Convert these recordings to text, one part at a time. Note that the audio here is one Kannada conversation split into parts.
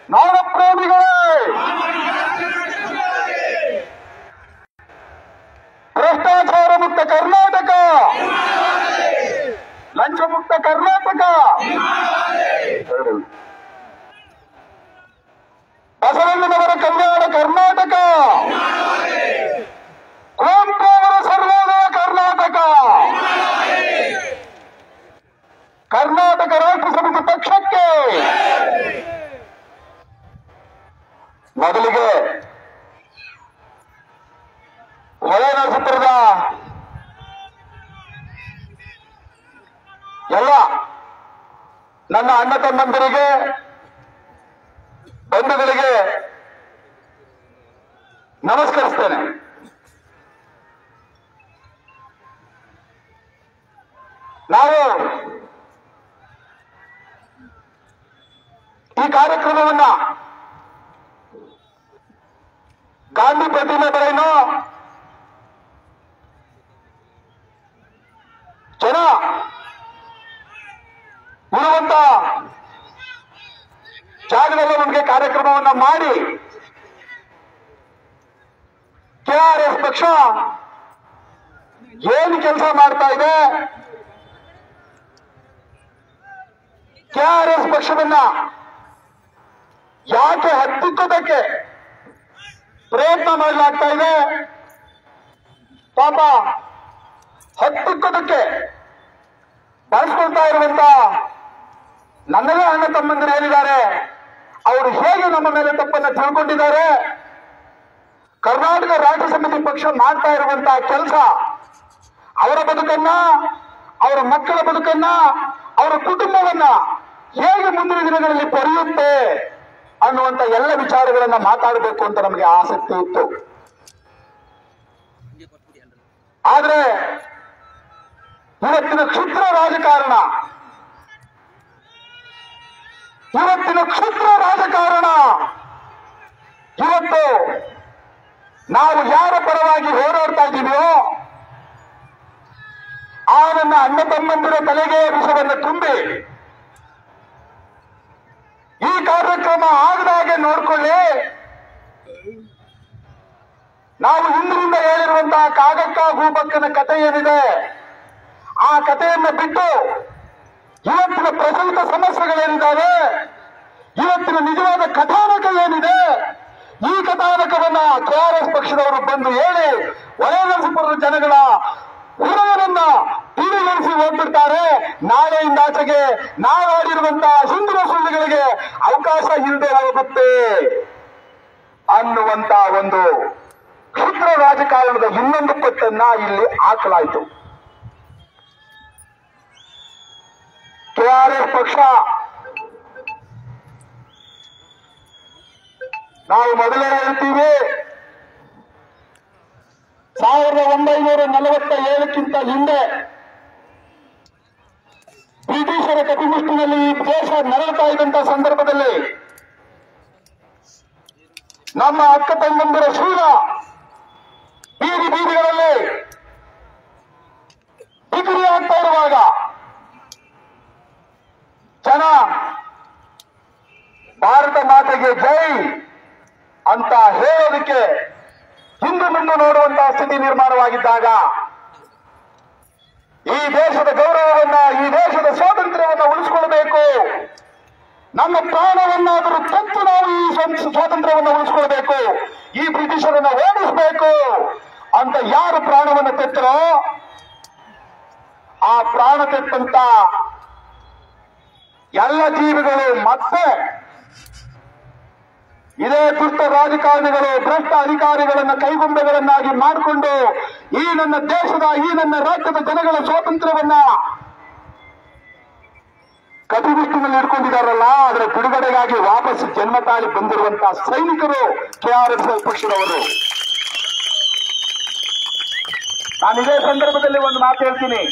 ನಾಡ ಪ್ರೇಮಿಗಳೇ ಭ್ರಷ್ಟಾಚಾರ ಮುಕ್ತ ಕರ್ನಾಟಕ ಲಂಚ ಮುಕ್ತ ಕರ್ನಾಟಕ ಬಸವಣ್ಣನವರ ಕಲ್ಯಾಣ ಕರ್ನಾಟಕ ಕುವೆಂಪು ಅವರ ಸರ್ವೋದಯ ಕರ್ನಾಟಕ ಕರ್ನಾಟಕ ರಾಷ್ಟ್ರ ಸಮಿತಿ ಪಕ್ಷಕ್ಕೆ ಮೊದಲಿಗೆ ಹೊಳೆನರಸೀಪುರದ ಎಲ್ಲ ನನ್ನ ಅಣ್ಣ ತಮ್ಮಂದಿರಿಗೆ ಬಂಧುಗಳಿಗೆ ನಮಸ್ಕರಿಸ್ತೇನೆ ನಾವು ಈ ಕಾರ್ಯಕ್ರಮವನ್ನ ಗಾಂಧಿ ಪ್ರತಿಮೆ ಬರೆಯನ್ನು ಜನ ಇರುವಂತ ಜಾಗದಲ್ಲಿ ನಮಗೆ ಕಾರ್ಯಕ್ರಮವನ್ನ ಮಾಡಿ ಕೆಆರ್ಎಸ್ ಪಕ್ಷ ಏನು ಕೆಲಸ ಮಾಡ್ತಾ ಇದೆ ಕೆಆರ್ಎಸ್ ಪಕ್ಷವನ್ನ ಯಾಕೆ ಹತ್ತಿಕ್ಕೋದಕ್ಕೆ ಪ್ರಯತ್ನ ಮಾಡಲಾಗ್ತಾ ಇದೆ ಪಾಪ ಹತ್ತಿಕ್ಕೋದಕ್ಕೆ ಬಳಸ್ಕೊಳ್ತಾ ಇರುವಂತ ನನ್ನದೇ ಅಣ್ಣ ತಮ್ಮಂದಿರು ಏನಿದ್ದಾರೆ ಅವರು ಹೇಗೆ ನಮ್ಮ ಮೇಲೆ ತಪ್ಪನ್ನ ತಿಳ್ಕೊಂಡಿದ್ದಾರೆ ಕರ್ನಾಟಕ ರಾಜ್ಯ ಸಮಿತಿ ಪಕ್ಷ ಮಾಡ್ತಾ ಇರುವಂತಹ ಕೆಲಸ ಅವರ ಬದುಕನ್ನ ಅವರ ಮಕ್ಕಳ ಬದುಕನ್ನ ಅವರ ಕುಟುಂಬವನ್ನ ಹೇಗೆ ಮುಂದಿನ ದಿನಗಳಲ್ಲಿ ಪಡೆಯುತ್ತೆ ಅನ್ನುವಂತ ಎಲ್ಲ ವಿಚಾರಗಳನ್ನ ಮಾತಾಡಬೇಕು ಅಂತ ನಮಗೆ ಆಸಕ್ತಿ ಇತ್ತು ಆದ್ರೆ ಇವತ್ತಿನ ಕ್ಷುದ್ರ ರಾಜಕಾರಣ ಇವತ್ತಿನ ಕ್ಷುದ್ರ ರಾಜಕಾರಣ ಇವತ್ತು ನಾವು ಯಾರ ಪರವಾಗಿ ಹೋರಾಡ್ತಾ ಇದ್ದೀವಿಯೋ ಆ ನನ್ನ ಅಣ್ಣ ತಮ್ಮಂದಿರ ತಲೆಗೆ ವಿಷವನ್ನು ತುಂಬಿ ಈ ಕಾರ್ಯಕ್ರಮ ಆಗದಾಗೆ ನೋಡ್ಕೊಳ್ಳಿ ನಾವು ಹಿಂದಿನಿಂದ ಹೇಳಿರುವಂತಹ ಕಾಗಕ್ಕ ಗೂಬಕ್ಕನ ಕಥೆ ಏನಿದೆ ಆ ಕಥೆಯನ್ನ ಬಿಟ್ಟು ಇವತ್ತಿನ ಪ್ರಚಲಿತ ಸಮಸ್ಯೆಗಳೇನಿದ್ದಾವೆ ಇವತ್ತಿನ ನಿಜವಾದ ಕಥಾನಕ ಏನಿದೆ ಈ ಕಥಾನಕವನ್ನ ಕೆಆರ್ಎಸ್ ಪಕ್ಷದವರು ಬಂದು ಹೇಳಿ ವಲಯನರಸೀಪುರದ ಜನಗಳ ಹೃದಯವನ್ನ ತಿಳಿಗೊಳಿಸಿ ಹೋಗ್ಬಿಡ್ತಾರೆ ನಾಳೆಯಿಂದ ಆಚೆಗೆ ನಾವಾಡಿರುವಂತಹ ಹಿಂದಿನ ಸುಳ್ಳುಗಳಿಗೆ ಅವಕಾಶ ಇಲ್ಲದೆ ಹೋಗುತ್ತೆ ಅನ್ನುವಂತ ಒಂದು ಕ್ಷುದ್ರ ರಾಜಕಾರಣದ ಇನ್ನೊಂದು ಪಟ್ಟನ್ನ ಇಲ್ಲಿ ಹಾಕಲಾಯಿತು ಕೆಆರ್ಎಸ್ ಪಕ್ಷ ನಾವು ಮೊದಲೇ ಹೇಳ್ತೀವಿ ಸಾವಿರದ ಒಂಬೈನೂರ ನಲವತ್ತ ಏಳಕ್ಕಿಂತ ಹಿಂದೆ ಬ್ರಿಟಿಷರ ಕಪಿಮುಷ್ಟಿನಲ್ಲಿ ಈ ದೇಶ ನರಳ್ತಾ ಇದ್ದಂತ ಸಂದರ್ಭದಲ್ಲಿ ನಮ್ಮ ಅಕ್ಕ ತಂಗಂದಿರ ಶೂರ ಬೀದಿ ಬೀದಿಗಳಲ್ಲಿ ಬಿಕ್ರಿ ಆಗ್ತಾ ಇರುವಾಗ ಜನ ಭಾರತ ಮಾತೆಗೆ ಜೈ ಅಂತ ಹೇಳೋದಕ್ಕೆ ಹಿಂದೆ ಮುಂದೆ ನೋಡುವಂತಹ ಸ್ಥಿತಿ ನಿರ್ಮಾಣವಾಗಿದ್ದಾಗ ಈ ದೇಶದ ಗೌರವವನ್ನ ಈ ದೇಶದ ಸ್ವಾತಂತ್ರ್ಯವನ್ನ ಉಳಿಸಿಕೊಳ್ಬೇಕು ನಮ್ಮ ಪ್ರಾಣವನ್ನಾದರೂ ತೆತ್ತು ನಾವು ಈ ಸ್ವ- ಸ್ವಾತಂತ್ರ್ಯವನ್ನ ಉಳಿಸ್ಕೊಳ್ಬೇಕು ಈ ಬ್ರಿಟಿಷರನ್ನ ಓಡಿಸಬೇಕು ಅಂತ ಯಾರು ಪ್ರಾಣವನ್ನು ತೆತ್ತರೋ ಆ ಪ್ರಾಣ ತೆತ್ತಂತ ಎಲ್ಲ ಜೀವಿಗಳು ಮತ್ತೆ ಇದೇ ದುಷ್ಟ ರಾಜಕಾರಣಿಗಳು ಭ್ರಷ್ಟ ಅಧಿಕಾರಿಗಳನ್ನ ಕೈಗೊಂಬೆಗಳನ್ನಾಗಿ ಮಾಡಿಕೊಂಡು ಈ ನನ್ನ ದೇಶದ ಈ ನನ್ನ ರಾಜ್ಯದ ಜನಗಳ ಸ್ವಾತಂತ್ರ್ಯವನ್ನ ಕಪಿಮುಷ್ಟಿನಲ್ಲಿ ಇಟ್ಕೊಂಡಿದ್ದಾರಲ್ಲ ಅದರ ಬಿಡುಗಡೆಗಾಗಿ ವಾಪಸ್ ಜನ್ಮ ತಾಳಿ ಬಂದಿರುವಂತಹ ಸೈನಿಕರು ಕೆಆರ್ಎಸ್ ಪಕ್ಷದವರು ನಾನು ಇದೇ ಸಂದರ್ಭದಲ್ಲಿ ಒಂದು ಮಾತು ಹೇಳ್ತೀನಿ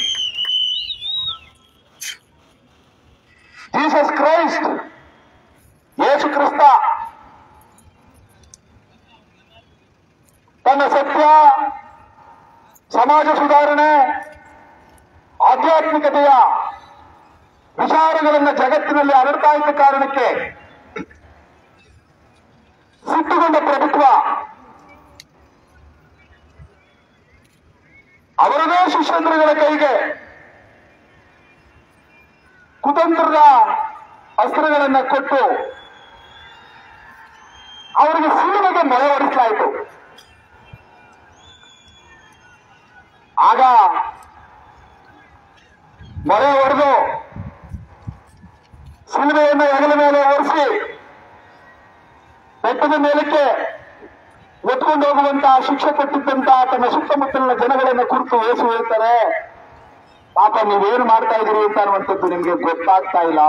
ಜೀಸಸ್ ಕ್ರೈಸ್ಟ್ ಯೇಸು ಕ್ರಿಸ್ತ ತನ್ನ ಸತ್ಯ ಸಮಾಜ ಸುಧಾರಣೆ ಆಧ್ಯಾತ್ಮಿಕತೆಯ ವಿಚಾರಗಳನ್ನ ಜಗತ್ತಿನಲ್ಲಿ ಹರಡ್ತಾ ಇದ್ದ ಕಾರಣಕ್ಕೆ ಸಿಟ್ಟುಗೊಂಡ ಪ್ರಭುತ್ವ ಅವರದೇ ಶಿಷ್ಯಂದ್ರಗಳ ಕೈಗೆ ಕುತಂತ್ರದ ಅಸ್ತ್ರಗಳನ್ನ ಕೊಟ್ಟು ಅವರಿಗೆ ಸಿನಿಮೆಗೆ ಮೊಳೆ ಹೊಡಿಸಲಾಯಿತು ಆಗ ಮೊರೆ ಹೊಡೆದು ಸಿಲುಬೆಯನ್ನು ಹೆಗಲ ಮೇಲೆ ಒರೆಸಿ ಬೆಟ್ಟದ ಮೇಲಕ್ಕೆ ಒತ್ಕೊಂಡು ಹೋಗುವಂತ ಶಿಕ್ಷೆ ಕೊಟ್ಟಿದ್ದಂತ ತನ್ನ ಸುತ್ತಮುತ್ತಲಿನ ಜನಗಳನ್ನ ಕುರಿತು ಏಸು ಹೇಳ್ತಾರೆ ಪಾಪ ನೀವೇನು ಮಾಡ್ತಾ ಇದ್ದೀರಿ ಅಂತ ಅನ್ನುವಂಥದ್ದು ನಿಮ್ಗೆ ಗೊತ್ತಾಗ್ತಾ ಇಲ್ಲ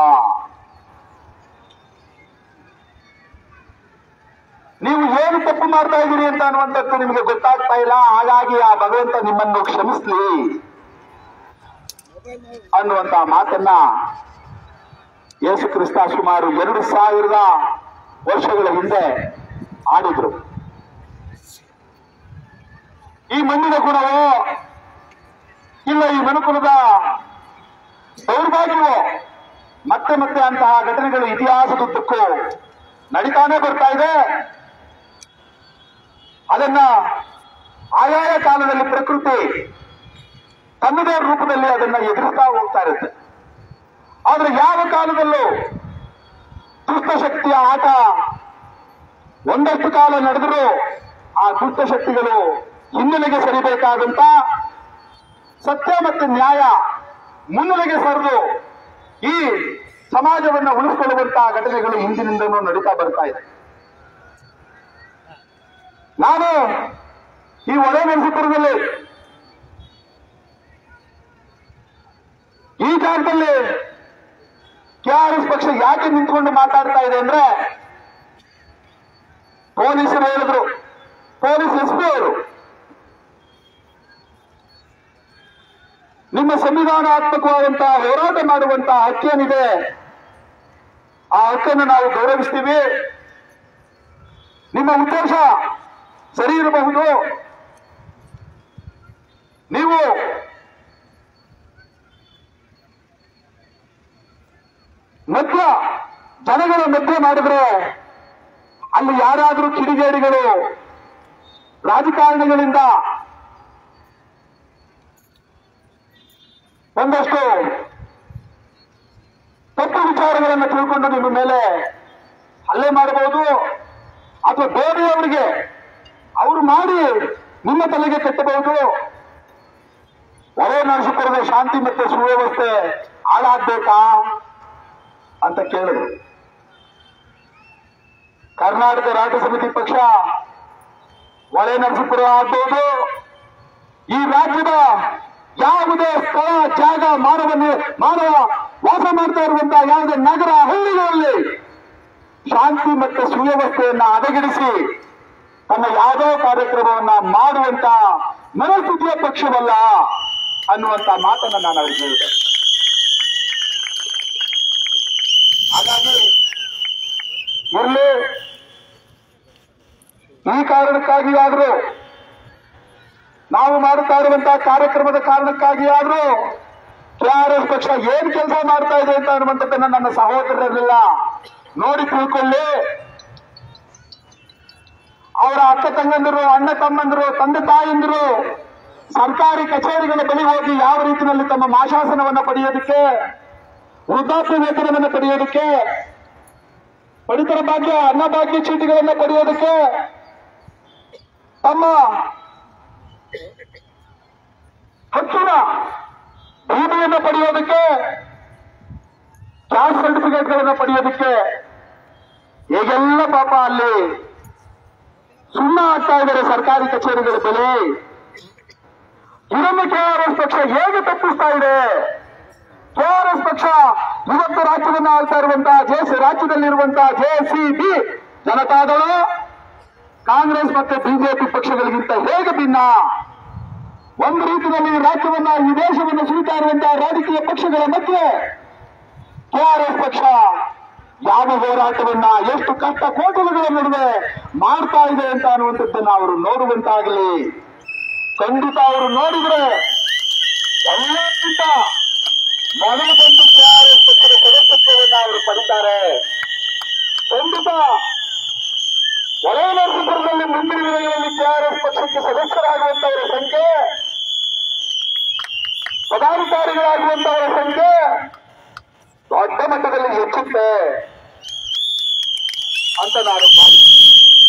ನೀವು ಏನು ತಪ್ಪು ಮಾಡ್ತಾ ಇದ್ದೀರಿ ಅಂತ ಅನ್ನುವಂಥದ್ದು ನಿಮಗೆ ಗೊತ್ತಾಗ್ತಾ ಇಲ್ಲ ಹಾಗಾಗಿ ಆ ಭಗವಂತ ನಿಮ್ಮನ್ನು ಕ್ಷಮಿಸ್ಲಿ ಅನ್ನುವಂತ ಮಾತನ್ನ ಯೇಸು ಕ್ರಿಸ್ತ ಸುಮಾರು ಎರಡು ಸಾವಿರದ ವರ್ಷಗಳ ಹಿಂದೆ ಆಡಿದ್ರು ಈ ಮಣ್ಣಿನ ಗುಣವೋ ಇಲ್ಲ ಈ ಮನುಕುಲದ ದೌರ್ಭಾಗ್ಯವೋ ಮತ್ತೆ ಮತ್ತೆ ಅಂತಹ ಘಟನೆಗಳು ಇತಿಹಾಸದುದ್ದಕ್ಕೂ ನಡೀತಾನೆ ಬರ್ತಾ ಇದೆ ಅದನ್ನ ಆಯಾಯ ಕಾಲದಲ್ಲಿ ಪ್ರಕೃತಿ ತನ್ನದೇ ರೂಪದಲ್ಲಿ ಅದನ್ನ ಎದುರಿಸ್ತಾ ಹೋಗ್ತಾ ಇರುತ್ತೆ ಆದ್ರೆ ಯಾವ ಕಾಲದಲ್ಲೂ ದುಷ್ಟಶಕ್ತಿಯ ಆಟ ಒಂದಷ್ಟು ಕಾಲ ನಡೆದರೂ ಆ ದುಷ್ಟಶಕ್ತಿಗಳು ಹಿನ್ನೆಲೆಗೆ ಸರಿಬೇಕಾದಂತ ಸತ್ಯ ಮತ್ತು ನ್ಯಾಯ ಮುನ್ನೆಲೆಗೆ ಸರಿದು ಈ ಸಮಾಜವನ್ನು ಉಳಿಸಿಕೊಳ್ಳುವಂತಹ ಘಟನೆಗಳು ಹಿಂದಿನಿಂದನೂ ನಡೀತಾ ಬರ್ತಾ ಇದೆ ನಾನು ಈ ಒಳೆ ನರಸೀಪುರದಲ್ಲಿ ಈ ಜಾಗದಲ್ಲಿ ಕೆಆರ್ಎಸ್ ಪಕ್ಷ ಯಾಕೆ ನಿಂತ್ಕೊಂಡು ಮಾತಾಡ್ತಾ ಇದೆ ಅಂದ್ರೆ ಪೊಲೀಸರು ಹೇಳಿದ್ರು ಪೊಲೀಸ್ ಎಸ್ ಪಿ ಅವರು ನಿಮ್ಮ ಸಂವಿಧಾನಾತ್ಮಕವಾದಂತಹ ಹೋರಾಟ ಮಾಡುವಂತಹ ಹಕ್ಕೇನಿದೆ ಆ ಹಕ್ಕನ್ನು ನಾವು ಗೌರವಿಸ್ತೀವಿ ನಿಮ್ಮ ಉದ್ದೇಶ ಸರಿ ಇರಬಹುದು ನೀವು ಮಧ್ಯ ಜನಗಳ ಮಧ್ಯೆ ಮಾಡಿದ್ರೆ ಅಲ್ಲಿ ಯಾರಾದರೂ ಕಿಡಿಗೇಡಿಗಳು ರಾಜಕಾರಣಿಗಳಿಂದ ಒಂದಷ್ಟು ತಪ್ಪು ವಿಚಾರಗಳನ್ನು ತಿಳ್ಕೊಂಡು ನಿಮ್ಮ ಮೇಲೆ ಹಲ್ಲೆ ಮಾಡಬಹುದು ಅಥವಾ ಬೇರೆಯವರಿಗೆ ಅವರು ಮಾಡಿ ನಿಮ್ಮ ತಲೆಗೆ ಕಟ್ಟಬಹುದು ಒಳೆ ನರಸೀಪುರದ ಶಾಂತಿ ಮತ್ತೆ ಸುವ್ಯವಸ್ಥೆ ಹಾಳಾಗ್ಬೇಕಾ ಅಂತ ಕೇಳಿದ್ರು ಕರ್ನಾಟಕ ರಾಜ್ಯ ಸಮಿತಿ ಪಕ್ಷ ಒಳೆ ನರಸೀಪುರ ಆಗ್ಬೋದು ಈ ರಾಜ್ಯದ ಯಾವುದೇ ಸ್ಥಳ ಜಾಗ ಮಾನವ ನಿ- ಮಾನವ ವಾಸ ಮಾಡ್ತಾ ಇರುವಂತಹ ಯಾವುದೇ ನಗರ ಹಳ್ಳಿಗಳಲ್ಲಿ ಶಾಂತಿ ಮತ್ತು ಸುವ್ಯವಸ್ಥೆಯನ್ನ ಹದಗೆಡಿಸಿ ತನ್ನ ಯಾವುದೋ ಕಾರ್ಯಕ್ರಮವನ್ನ ಮಾಡುವಂತ ಮನಸ್ಥಿತಿಯ ಪಕ್ಷವಲ್ಲ ಅನ್ನುವಂತ ಮಾತನ್ನ ನಾನು ಅವ್ರಿಗೆ ಹೇಳಿದೆ ಹಾಗಾಗಿ ಇರ್ಲಿ ಈ ಕಾರಣಕ್ಕಾಗಿ ಆದ್ರೂ ನಾವು ಮಾಡುತ್ತಾ ಇರುವಂತಹ ಕಾರ್ಯಕ್ರಮದ ಕಾರಣಕ್ಕಾಗಿ ಆದ್ರೂ ಕೆಆರ್ಎಸ್ ಪಕ್ಷ ಏನ್ ಕೆಲಸ ಮಾಡ್ತಾ ಇದೆ ಅಂತ ಅನ್ನುವಂಥದ್ದನ್ನ ನನ್ನ ಸಹೋದರರೆಲ್ಲ ನೋಡಿ ತಿಳ್ಕೊಳ್ಳಿ ಅವರ ಅಕ್ಕ ತಂಗಂದಿರು ಅಣ್ಣ ತಮ್ಮಂದಿರು ತಂದೆ ತಾಯಂದಿರು ಸರ್ಕಾರಿ ಕಚೇರಿಗಳ ಬಳಿ ಹೋಗಿ ಯಾವ ರೀತಿಯಲ್ಲಿ ತಮ್ಮ ಮಾಶಾಸನವನ್ನ ಪಡೆಯೋದಕ್ಕೆ ವೃದ್ಧಾಪ್ಯ ವೇತನವನ್ನು ಪಡೆಯೋದಕ್ಕೆ ಪಡಿತರ ಭಾಗ್ಯ ಅನ್ನ ಭಾಗ್ಯ ಚೀಟಿಗಳನ್ನ ಪಡೆಯೋದಕ್ಕೆ ತಮ್ಮ ಹಕ್ಕಿನ ಭೂಮಿಯನ್ನು ಪಡೆಯೋದಕ್ಕೆ ಕ್ಯಾಸ್ಟ್ ಸರ್ಟಿಫಿಕೇಟ್ಗಳನ್ನು ಪಡೆಯೋದಕ್ಕೆ ಹೇಗೆಲ್ಲ ಪಾಪ ಅಲ್ಲಿ ಸುಣ್ಣ ಆಗ್ತಾ ಇದ್ದಾರೆ ಸರ್ಕಾರಿ ಕಚೇರಿಗಳ ಬೆಲೆ ಇದನ್ನು ಕೆಆರ್ಎಸ್ ಪಕ್ಷ ಹೇಗೆ ತಪ್ಪಿಸ್ತಾ ಇದೆ ಕೆಆರ್ಎಸ್ ಪಕ್ಷ ಇವತ್ತು ರಾಜ್ಯವನ್ನು ಆಳ್ತಾ ಇರುವಂತಹ ಜೆ ರಾಜ್ಯದಲ್ಲಿರುವಂತಹ ಜೆಸಿಬಿ ಜನತಾದಳು ಕಾಂಗ್ರೆಸ್ ಮತ್ತೆ ಬಿಜೆಪಿ ಪಕ್ಷಗಳಿಗಿಂತ ಹೇಗೆ ಭಿನ್ನ ಒಂದು ರೀತಿಯಲ್ಲಿ ಈ ರಾಜ್ಯವನ್ನ ಈ ದೇಶವನ್ನು ಸುರಿತಾ ಇರುವಂತಹ ರಾಜಕೀಯ ಪಕ್ಷಗಳ ಮಧ್ಯೆ ಕೆಆರ್ಎಸ್ ಪಕ್ಷ ಯಾವ ಹೋರಾಟವನ್ನ ಎಷ್ಟು ಕಷ್ಟ ಕೋಟಲುಗಳ ನಡುವೆ ಮಾಡ್ತಾ ಇದೆ ಅಂತ ಅನ್ನುವಂಥದ್ದನ್ನ ಅವರು ನೋಡುವಂತಾಗಲಿ ಖಂಡಿತ ಅವರು ನೋಡಿದ್ರೆ ಎಲ್ಲಕ್ಕಿಂತ ಮೊದಲು ಬಂದು ಕೆಆರ್ಎಸ್ ಪಕ್ಷದ ಸದಸ್ಯತ್ವವನ್ನ ಅವರು ಪಡಿತಾರೆ ಖಂಡಿತ ಒಳ ಸ್ಥಾನಕ್ಕೆ ಸದಸ್ಯರಾಗುವಂತವರ ಸಂಖ್ಯೆ ಪದಾಧಿಕಾರಿಗಳಾಗುವಂತವರ ಸಂಖ್ಯೆ ದೊಡ್ಡ ಮಟ್ಟದಲ್ಲಿ ಹೆಚ್ಚುತ್ತೆ ಅಂತ ನಾನು ಭಾವಿಸ್ತೇನೆ.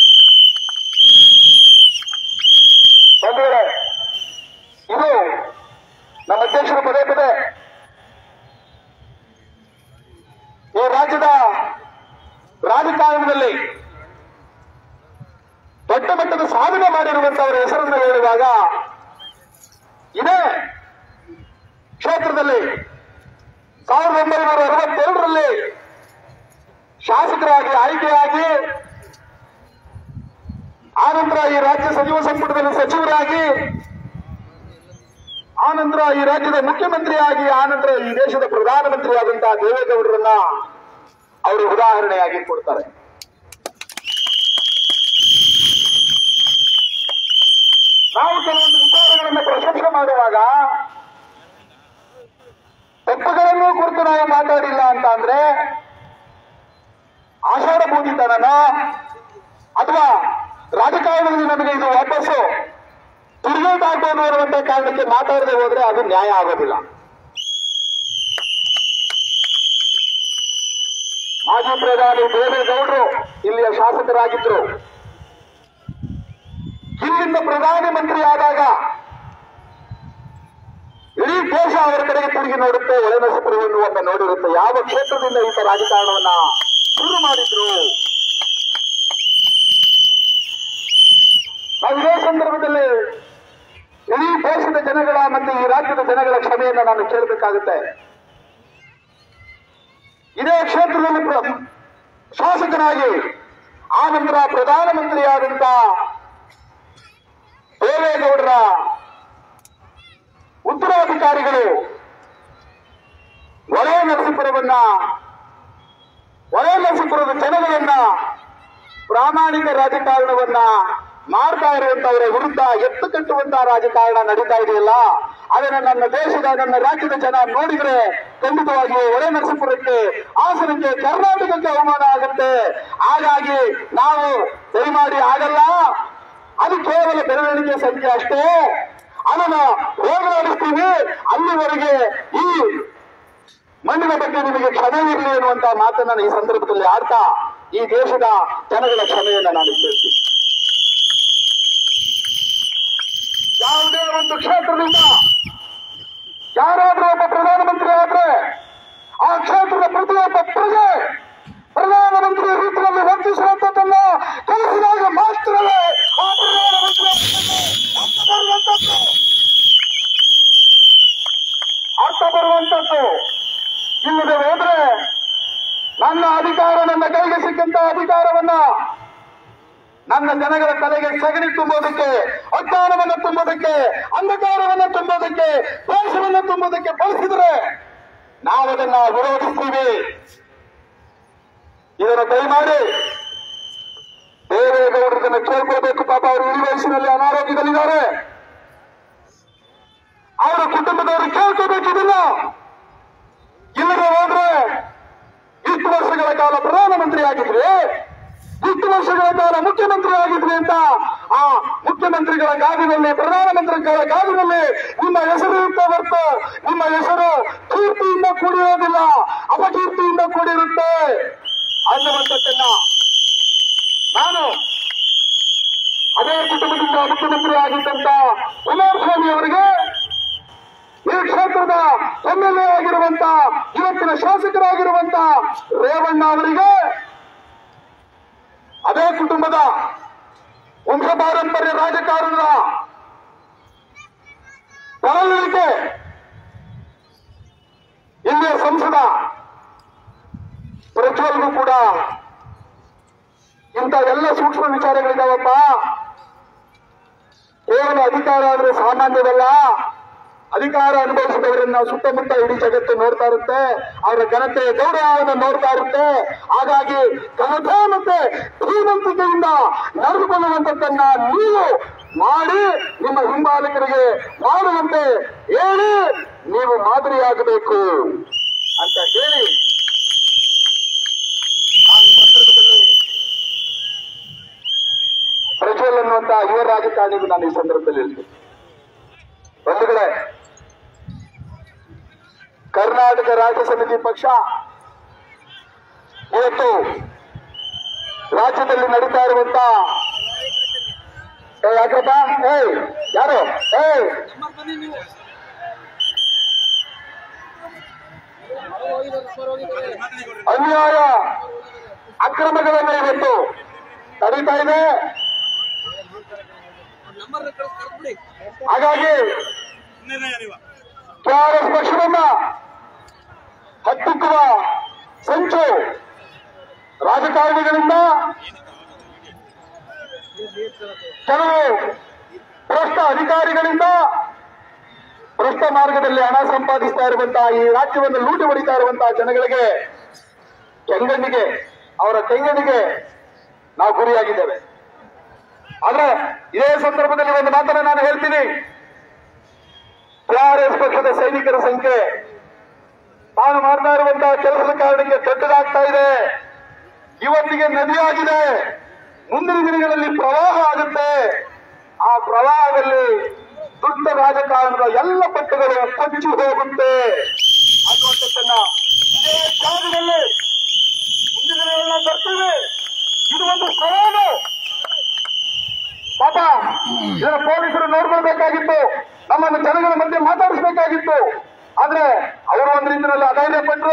ಬಂಧುಗಳೇ ಇದು ನಮ್ಮ ಅಧ್ಯಕ್ಷರು ಪದೇ ಪದೇ ಈ ರಾಜ್ಯದ ರಾಜಕಾರಣದಲ್ಲಿ ದೊಡ್ಡ ಮಟ್ಟದ ಸಾಧನೆ ಮಾಡಿರುವಂತವರ ಹೆಸರನ್ನು ಹೇಳುವಾಗ ಇದೇ ಕ್ಷೇತ್ರದಲ್ಲಿ ಸಾವಿರದ ಒಂಬೈನೂರ ಅರವತ್ತೆರಡರಲ್ಲಿ ಶಾಸಕರಾಗಿ ಆಯ್ಕೆಯಾಗಿ ಆನಂತರ ಈ ರಾಜ್ಯ ಸಚಿವ ಸಂಪುಟದಲ್ಲಿ ಸಚಿವರಾಗಿ ಆನಂತರ ಈ ರಾಜ್ಯದ ಮುಖ್ಯಮಂತ್ರಿಯಾಗಿ ಆನಂತರ ಈ ದೇಶದ ಪ್ರಧಾನಮಂತ್ರಿಯಾದಂತಹ ದೇವೇಗೌಡರನ್ನ ಅವರು ಉದಾಹರಣೆಯಾಗಿ ಕೊಡ್ತಾರೆ ನಾವು ಕೆಲವೊಂದು ವಿಚಾರಗಳನ್ನು ಪ್ರಶಂಸೆ ಮಾಡುವಾಗ ತಪ್ಪುಗಳನ್ನು ಕುರಿತು ನಾವು ಮಾತಾಡಿಲ್ಲ ಅಂತ ಅಂದ್ರೆ ಆಷಾಢ ಭೂಮಿತನನೋ ಅಥವಾ ರಾಜಕಾರಣದಲ್ಲಿ ನಮಗೆ ಇದು ವಾಪಸ್ಸು ತಿರುಗೇಟಾಗ್ಬೋದು ಅನ್ನುವಂತ ಕಾರಣಕ್ಕೆ ಮಾತಾಡದೆ ಹೋದ್ರೆ ಅದು ನ್ಯಾಯ ಆಗೋದಿಲ್ಲ ಮಾಜಿ ಪ್ರಧಾನಿ ದೇವೇಗೌಡರು ಇಲ್ಲಿಯ ಶಾಸಕರಾಗಿದ್ರು ಇಲ್ಲಿಂದ ಪ್ರಧಾನಿ ಮಂತ್ರಿ ಆದಾಗ ಇಡೀ ದೇಶ ಅವರ ಕಡೆಗೆ ತಿರುಗಿ ನೋಡುತ್ತೆ ಒಳನರಸೀಪುರವನ್ನು ಒಮ್ಮೆ ನೋಡಿರುತ್ತೆ ಯಾವ ಕ್ಷೇತ್ರದಿಂದ ಈತ ರಾಜಕಾರಣವನ್ನ ಶುರು ಮಾಡಿದ್ರು ನಾವು ಇದೇ ಸಂದರ್ಭದಲ್ಲಿ ಇಡೀ ದೇಶದ ಜನಗಳ ಮತ್ತು ಈ ರಾಜ್ಯದ ಜನಗಳ ಕ್ಷಮೆಯನ್ನು ನಾನು ಕೇಳಬೇಕಾಗುತ್ತೆ ಇದೇ ಕ್ಷೇತ್ರದಲ್ಲಿ ಪ್ರ- ಶಾಸಕನಾಗಿ ಆ ನಂತರ ಪ್ರಧಾನಮಂತ್ರಿಯಾದಂತ ದೇವೇಗೌಡರ ಉತ್ತರಾಧಿಕಾರಿಗಳು ಒಳೆ ನರಸೀಪುರವನ್ನ ಒಳೆ ನರಸೀಪುರದ ಜನಗಳನ್ನ ಪ್ರಾಮಾಣಿಕ ರಾಜಕಾರಣವನ್ನ ಮಾಡ್ತಾ ಇರುವಂತವರ ವಿರುದ್ಧ ಎತ್ತು ಕಟ್ಟುವಂತಹ ರಾಜಕಾರಣ ನಡೀತಾ ಇದೆಯಲ್ಲ ಅದನ್ನ ನನ್ನ ದೇಶದ ನನ್ನ ರಾಜ್ಯದ ಜನ ನೋಡಿದ್ರೆ ಖಂಡಿತವಾಗಿ ಒಳೆ ನರಸೀಪುರಕ್ಕೆ ಹಾಸನಕ್ಕೆ ಕರ್ನಾಟಕಕ್ಕೆ ಅವಮಾನ ಆಗುತ್ತೆ ಹಾಗಾಗಿ ನಾವು ದಯಮಾಡಿ ಆಗಲ್ಲ ಅದು ಕೇವಲ ಬೆರಳೆಣಿಕೆ ಸಂಖ್ಯೆ ಅಷ್ಟೇ ಅದನ್ನ ಹೋಗಲಾಡಿಸ್ತೀವಿ ಅಲ್ಲಿವರೆಗೆ ಈ ಮಣ್ಣಿನ ಬಗ್ಗೆ ನಿಮಗೆ ಕ್ಷಮೆ ಇರಲಿ ಎನ್ನುವಂತ ಮಾತನ್ನ ನಾನು ಈ ಸಂದರ್ಭದಲ್ಲಿ ಆಡ್ತಾ ಈ ದೇಶದ ಜನಗಳ ಕ್ಷಮೆಯನ್ನ ನಾನು ಕೇಳ್ತೀನಿ ಯಾವುದೇ ಒಂದು ಕ್ಷೇತ್ರದಿಂದ ಯಾರಾದ್ರೂ ಒಬ್ಬ ಪ್ರಧಾನಮಂತ್ರಿ ಆದ್ರೆ ಆ ಕ್ಷೇತ್ರದ ಪ್ರತಿಯೊಬ್ಬ ಪ್ರಜೆ ಪ್ರಧಾನಮಂತ್ರಿ ರೀತಿಯಲ್ಲಿ ವರ್ತಿಸುವಂತದ್ದನ್ನ ಕಲಿಸಿದಾಗ ಮಾತ್ರವೇ ಆ ಪ್ರಧಾನಮಂತ್ರಿ ಅರ್ಥ ಬರುವಂತದ್ದು ಅರ್ಥ ಬರುವಂತದ್ದು ಇಲ್ಲದೆ ಹೋದ್ರೆ ನನ್ನ ಅಧಿಕಾರ ನನ್ನ ಕೈಗೆ ಸಿಕ್ಕಂತ ಅಧಿಕಾರವನ್ನ ನನ್ನ ಜನಗಳ ತಲೆಗೆ ಸಗಣಿ ತುಂಬೋದಕ್ಕೆ ಅಜ್ಞಾನವನ್ನು ತುಂಬೋದಕ್ಕೆ ಅಂಧಕಾರವನ್ನು ತುಂಬೋದಕ್ಕೆ ದೇಶವನ್ನು ತುಂಬೋದಕ್ಕೆ ಬಳಸಿದ್ರೆ ನಾವು ಅದನ್ನ ವಿರೋಧಿಸ್ತೀವಿ ಇದನ್ನು ದಯಮಾಡಿ ದೇವೇಗೌಡರನ್ನ ಕೇಳ್ಕೊಳ್ಬೇಕು ಪಾಪ ಅವರು ಈ ವಯಸ್ಸಿನಲ್ಲಿ ಅನಾರೋಗ್ಯದಲ್ಲಿದ್ದಾರೆ ಅವರ ಕುಟುಂಬದವರು ಕೇಳ್ಕೋಬೇಕಿದಿಲ್ಲ ಇಲ್ಲದೆ ಹೋದ್ರೆ ಇಷ್ಟು ವರ್ಷಗಳ ಕಾಲ ಪ್ರಧಾನಮಂತ್ರಿ ಆಗಿದ್ರಿ ಇಷ್ಟು ವರ್ಷಗಳ ಕಾಲ ಮುಖ್ಯಮಂತ್ರಿ ಆಗಿದ್ರಿ ಅಂತ ಆ ಮುಖ್ಯಮಂತ್ರಿಗಳ ಗಾದಿನಲ್ಲಿ ಪ್ರಧಾನಮಂತ್ರಿಗಳ ಗಾದಿನಲ್ಲಿ ನಿಮ್ಮ ಹೆಸರು ಇರುತ್ತೆ ಹೊರತು ನಿಮ್ಮ ಹೆಸರು ಕೀರ್ತಿಯಿಂದ ಕೂಡಿರೋದಿಲ್ಲ ಅಪಕೀರ್ತಿಯಿಂದ ಕೂಡಿರುತ್ತೆ ಅನ್ನುವಂಥದ್ದನ್ನ ನಾನು ಅದೇ ಕುಟುಂಬದಿಂದ ಮುಖ್ಯಮಂತ್ರಿ ಆಗಿದ್ದಂತ ಕುಮಾರಸ್ವಾಮಿ ಅವರಿಗೆ ಈ ಕ್ಷೇತ್ರದ ಎಂ ಎಲ್ ಎ ಆಗಿರುವಂತ ಇವತ್ತಿನ ಶಾಸಕರಾಗಿರುವಂತ ರೇವಣ್ಣ ಅವರಿಗೆ ಅದೇ ಕುಟುಂಬದ ವಂಶ ಪಾರಂಪರ್ಯ ರಾಜಕಾರಣದ ಬರಲಿಕ್ಕೆ ಇಲ್ಲಿಯ ಸಂಸದ ಪ್ರಜ್ವಲ್ಗೂ ಕೂಡ ಇಂಥ ಎಲ್ಲ ಸೂಕ್ಷ್ಮ ವಿಚಾರಗಳಿದಾವಪ್ಪ ಕೇವಲ ಅಧಿಕಾರ ಅಂದ್ರೆ ಸಾಮಾನ್ಯವಲ್ಲ ಅಧಿಕಾರ ಅನುಭವಿಸಿದವರನ್ನ ಸುತ್ತಮುತ್ತ ಇಡೀ ಜಗತ್ತು ನೋಡ್ತಾ ಇರುತ್ತೆ ಅವರ ಘನತೆ ಗೌರವವನ್ನು ನೋಡ್ತಾ ಇರುತ್ತೆ ಹಾಗಾಗಿ ಘನತೆ ಮತ್ತೆ ಶ್ರೀಮಂತಿಕೆಯಿಂದ ನಡೆದುಕೊಳ್ಳುವಂತದ್ದನ್ನ ನೀವು ಮಾಡಿ ನಿಮ್ಮ ಹಿಂಬಾಲಕರಿಗೆ ಮಾಡುವಂತೆ ಹೇಳಿ ನೀವು ಮಾದರಿಯಾಗಬೇಕು ಅಂತ ಹೇಳಿ ನಾನು ಈ ಸಂದರ್ಭದಲ್ಲಿ ಪ್ರಜ್ವಲ್ ಅನ್ನುವಂತ ಯುವ ಯಾವ ರಾಜಕಾರಣಿಗೂ ನಾನು ಈ ಸಂದರ್ಭದಲ್ಲಿ ಹೇಳ್ತೀನಿ ಬಂಧುಗಳೇ ಕರ್ನಾಟಕ ರಾಜ್ಯ ಸಮಿತಿ ಪಕ್ಷ ಇವತ್ತು ರಾಜ್ಯದಲ್ಲಿ ನಡೀತಾ ಇರುವಂತ ಏ ಯಾಕಪ್ಪ ಏಯ್ ಯಾರು ಏಯ್ ಅನ್ಯಾಯ ಅಕ್ರಮಗಳನ್ನ ಇವತ್ತು ನಡೀತಾ ಇದೆ ಹಾಗಾಗಿ ಕೆಆರ್ಎಸ್ ಪಕ್ಷವನ್ನ ಹತ್ತಿಕ್ಕುವ ಸಂಚು ರಾಜಕಾರಣಿಗಳಿಂದ ಕೆಲವು ಭ್ರಷ್ಟ ಅಧಿಕಾರಿಗಳಿಂದ ಭ್ರಷ್ಟ ಮಾರ್ಗದಲ್ಲಿ ಹಣ ಸಂಪಾದಿಸ್ತಾ ಇರುವಂತಹ ಈ ರಾಜ್ಯವನ್ನು ಲೂಟಿ ಹೊಡಿತಾ ಇರುವಂತಹ ಜನಗಳಿಗೆ ಕೆಂಗಣ್ಣಿಗೆ ಅವರ ಕೆಂಗಣ್ಣಿಗೆ ನಾವು ಗುರಿಯಾಗಿದ್ದೇವೆ ಆದ್ರೆ ಇದೇ ಸಂದರ್ಭದಲ್ಲಿ ಒಂದು ಮಾತನ್ನ ನಾನು ಹೇಳ್ತೀನಿ ಟಿಆರ್ಎಸ್ ಪಕ್ಷದ ಸೈನಿಕರ ಸಂಖ್ಯೆ ತಾನು ಮಾಡ್ತಾ ಇರುವಂತಹ ಕೆಲಸದ ಕಾರಣಕ್ಕೆ ದೊಡ್ಡದಾಗ್ತಾ ಇದೆ ಇವತ್ತಿಗೆ ನದಿಯಾಗಿದೆ ಮುಂದಿನ ದಿನಗಳಲ್ಲಿ ಪ್ರವಾಹ ಆಗುತ್ತೆ ಆ ಪ್ರವಾಹದಲ್ಲಿ ದುಡ್ಡ ರಾಜಕಾರಣದ ಎಲ್ಲ ಪಟ್ಟಗಳು ಕೊಚ್ಚಿ ಹೋಗುತ್ತೆ ಅನ್ನುವಂಥದ್ದನ್ನ ಇದೇ ಜಾಗದಲ್ಲಿ ಮುಂದಿನ ದಿನಗಳನ್ನ ತರ್ತೇವೆ ಇದು ಒಂದು ಸವಾಲು ಪಾಪ ಇದರ ಪೊಲೀಸರು ನೋಡ್ಕೊಳ್ಬೇಕಾಗಿತ್ತು ನಮ್ಮನ್ನು ಜನಗಳ ಮಧ್ಯೆ ಮಾತಾಡಿಸಬೇಕಾಗಿತ್ತು ಆದ್ರೆ ಅವರು ಒಂದು ರೀತಿಯಲ್ಲಿ ಅಧೈರ್ಯ ಪಟ್ಟರು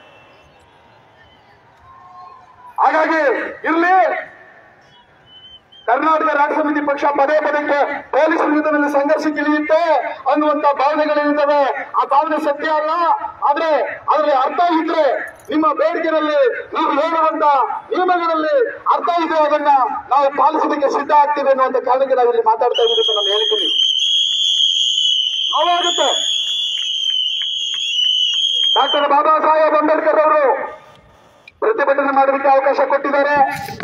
ಹಾಗಾಗಿ ಇಲ್ಲಿ ಕರ್ನಾಟಕ ರಾಜ್ಯ ಸಮಿತಿ ಪಕ್ಷ ಪದೇ ಪದಕ್ಕೆ ಪೊಲೀಸರ ವಿರುದ್ಧದಲ್ಲಿ ಸಂಘರ್ಷಕ್ಕೆ ಇಳಿಯುತ್ತೆ ಅನ್ನುವಂತ ಭಾವನೆಗಳಿರ್ತವೆ ಆ ಭಾವನೆ ಸತ್ಯ ಅಲ್ಲ ಆದ್ರೆ ಅದರಲ್ಲಿ ಅರ್ಥ ಇದ್ರೆ ನಿಮ್ಮ ಬೇಡಿಕೆಯಲ್ಲಿ ನೀವು ಹೇಳುವಂತ ನಿಯಮಗಳಲ್ಲಿ ಅರ್ಥ ಇದೆ ಅದನ್ನ ನಾವು ಪಾಲಿಸೋದಕ್ಕೆ ಸಿದ್ಧ ಆಗ್ತೀವಿ ಅನ್ನುವಂತ ಕಾರಣಕ್ಕೆ ನಾವು ಇಲ್ಲಿ ಮಾತಾಡ್ತಾ ಇದ್ದೀವಿ ಅಂತ ನಾನು ಹೇಳ್ತೀನಿ ನೋವಾಗುತ್ತೆ ಡಾಕ್ಟರ್ ಬಾಬಾ ಸಾಹೇಬ್ ಅಂಬೇಡ್ಕರ್ ಅವರು ಪ್ರತಿಭಟನೆ ಮಾಡೋದಕ್ಕೆ ಅವಕಾಶ ಕೊಟ್ಟಿದ್ದಾರೆ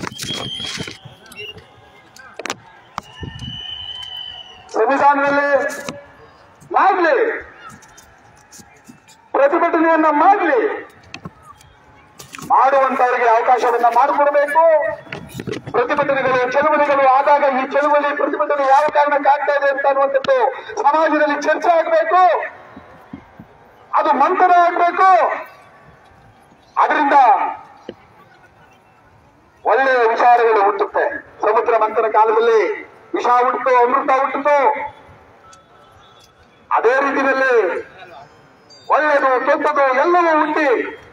ಸಂವಿಧಾನದಲ್ಲಿ ಮಾಡಲಿ ಪ್ರತಿಭಟನೆಯನ್ನ ಮಾಡಲಿ ಮಾಡುವಂತವರಿಗೆ ಅವಕಾಶವನ್ನ ಮಾಡಿಕೊಡಬೇಕು ಪ್ರತಿಭಟನೆಗಳು ಚಳುವಳಿಗಳು ಆದಾಗ ಈ ಚಳುವಳಿ ಪ್ರತಿಭಟನೆ ಯಾವ ಕಾರಣಕ್ಕೆ ಆಗ್ತಾ ಇದೆ ಅಂತ ಅನ್ನುವಂಥದ್ದು ಸಮಾಜದಲ್ಲಿ ಚರ್ಚೆ ಆಗಬೇಕು ಅದು ಮಂಥನ ಆಗಬೇಕು ಅದರಿಂದ ಒಳ್ಳೆಯ ವಿಚಾರಗಳು ಹುಟ್ಟುತ್ತೆ ಸಮುದ್ರ ಮಂಥನ ಕಾಲದಲ್ಲಿ ವಿಷ ಹುಟ್ಟಿತು ಅಮೃತ ಹುಟ್ಟಿತು ಅದೇ ರೀತಿಯಲ್ಲಿ ಒಳ್ಳೆಯದು ಕೆಟ್ಟದು ಎಲ್ಲವೂ ಹುಟ್ಟಿ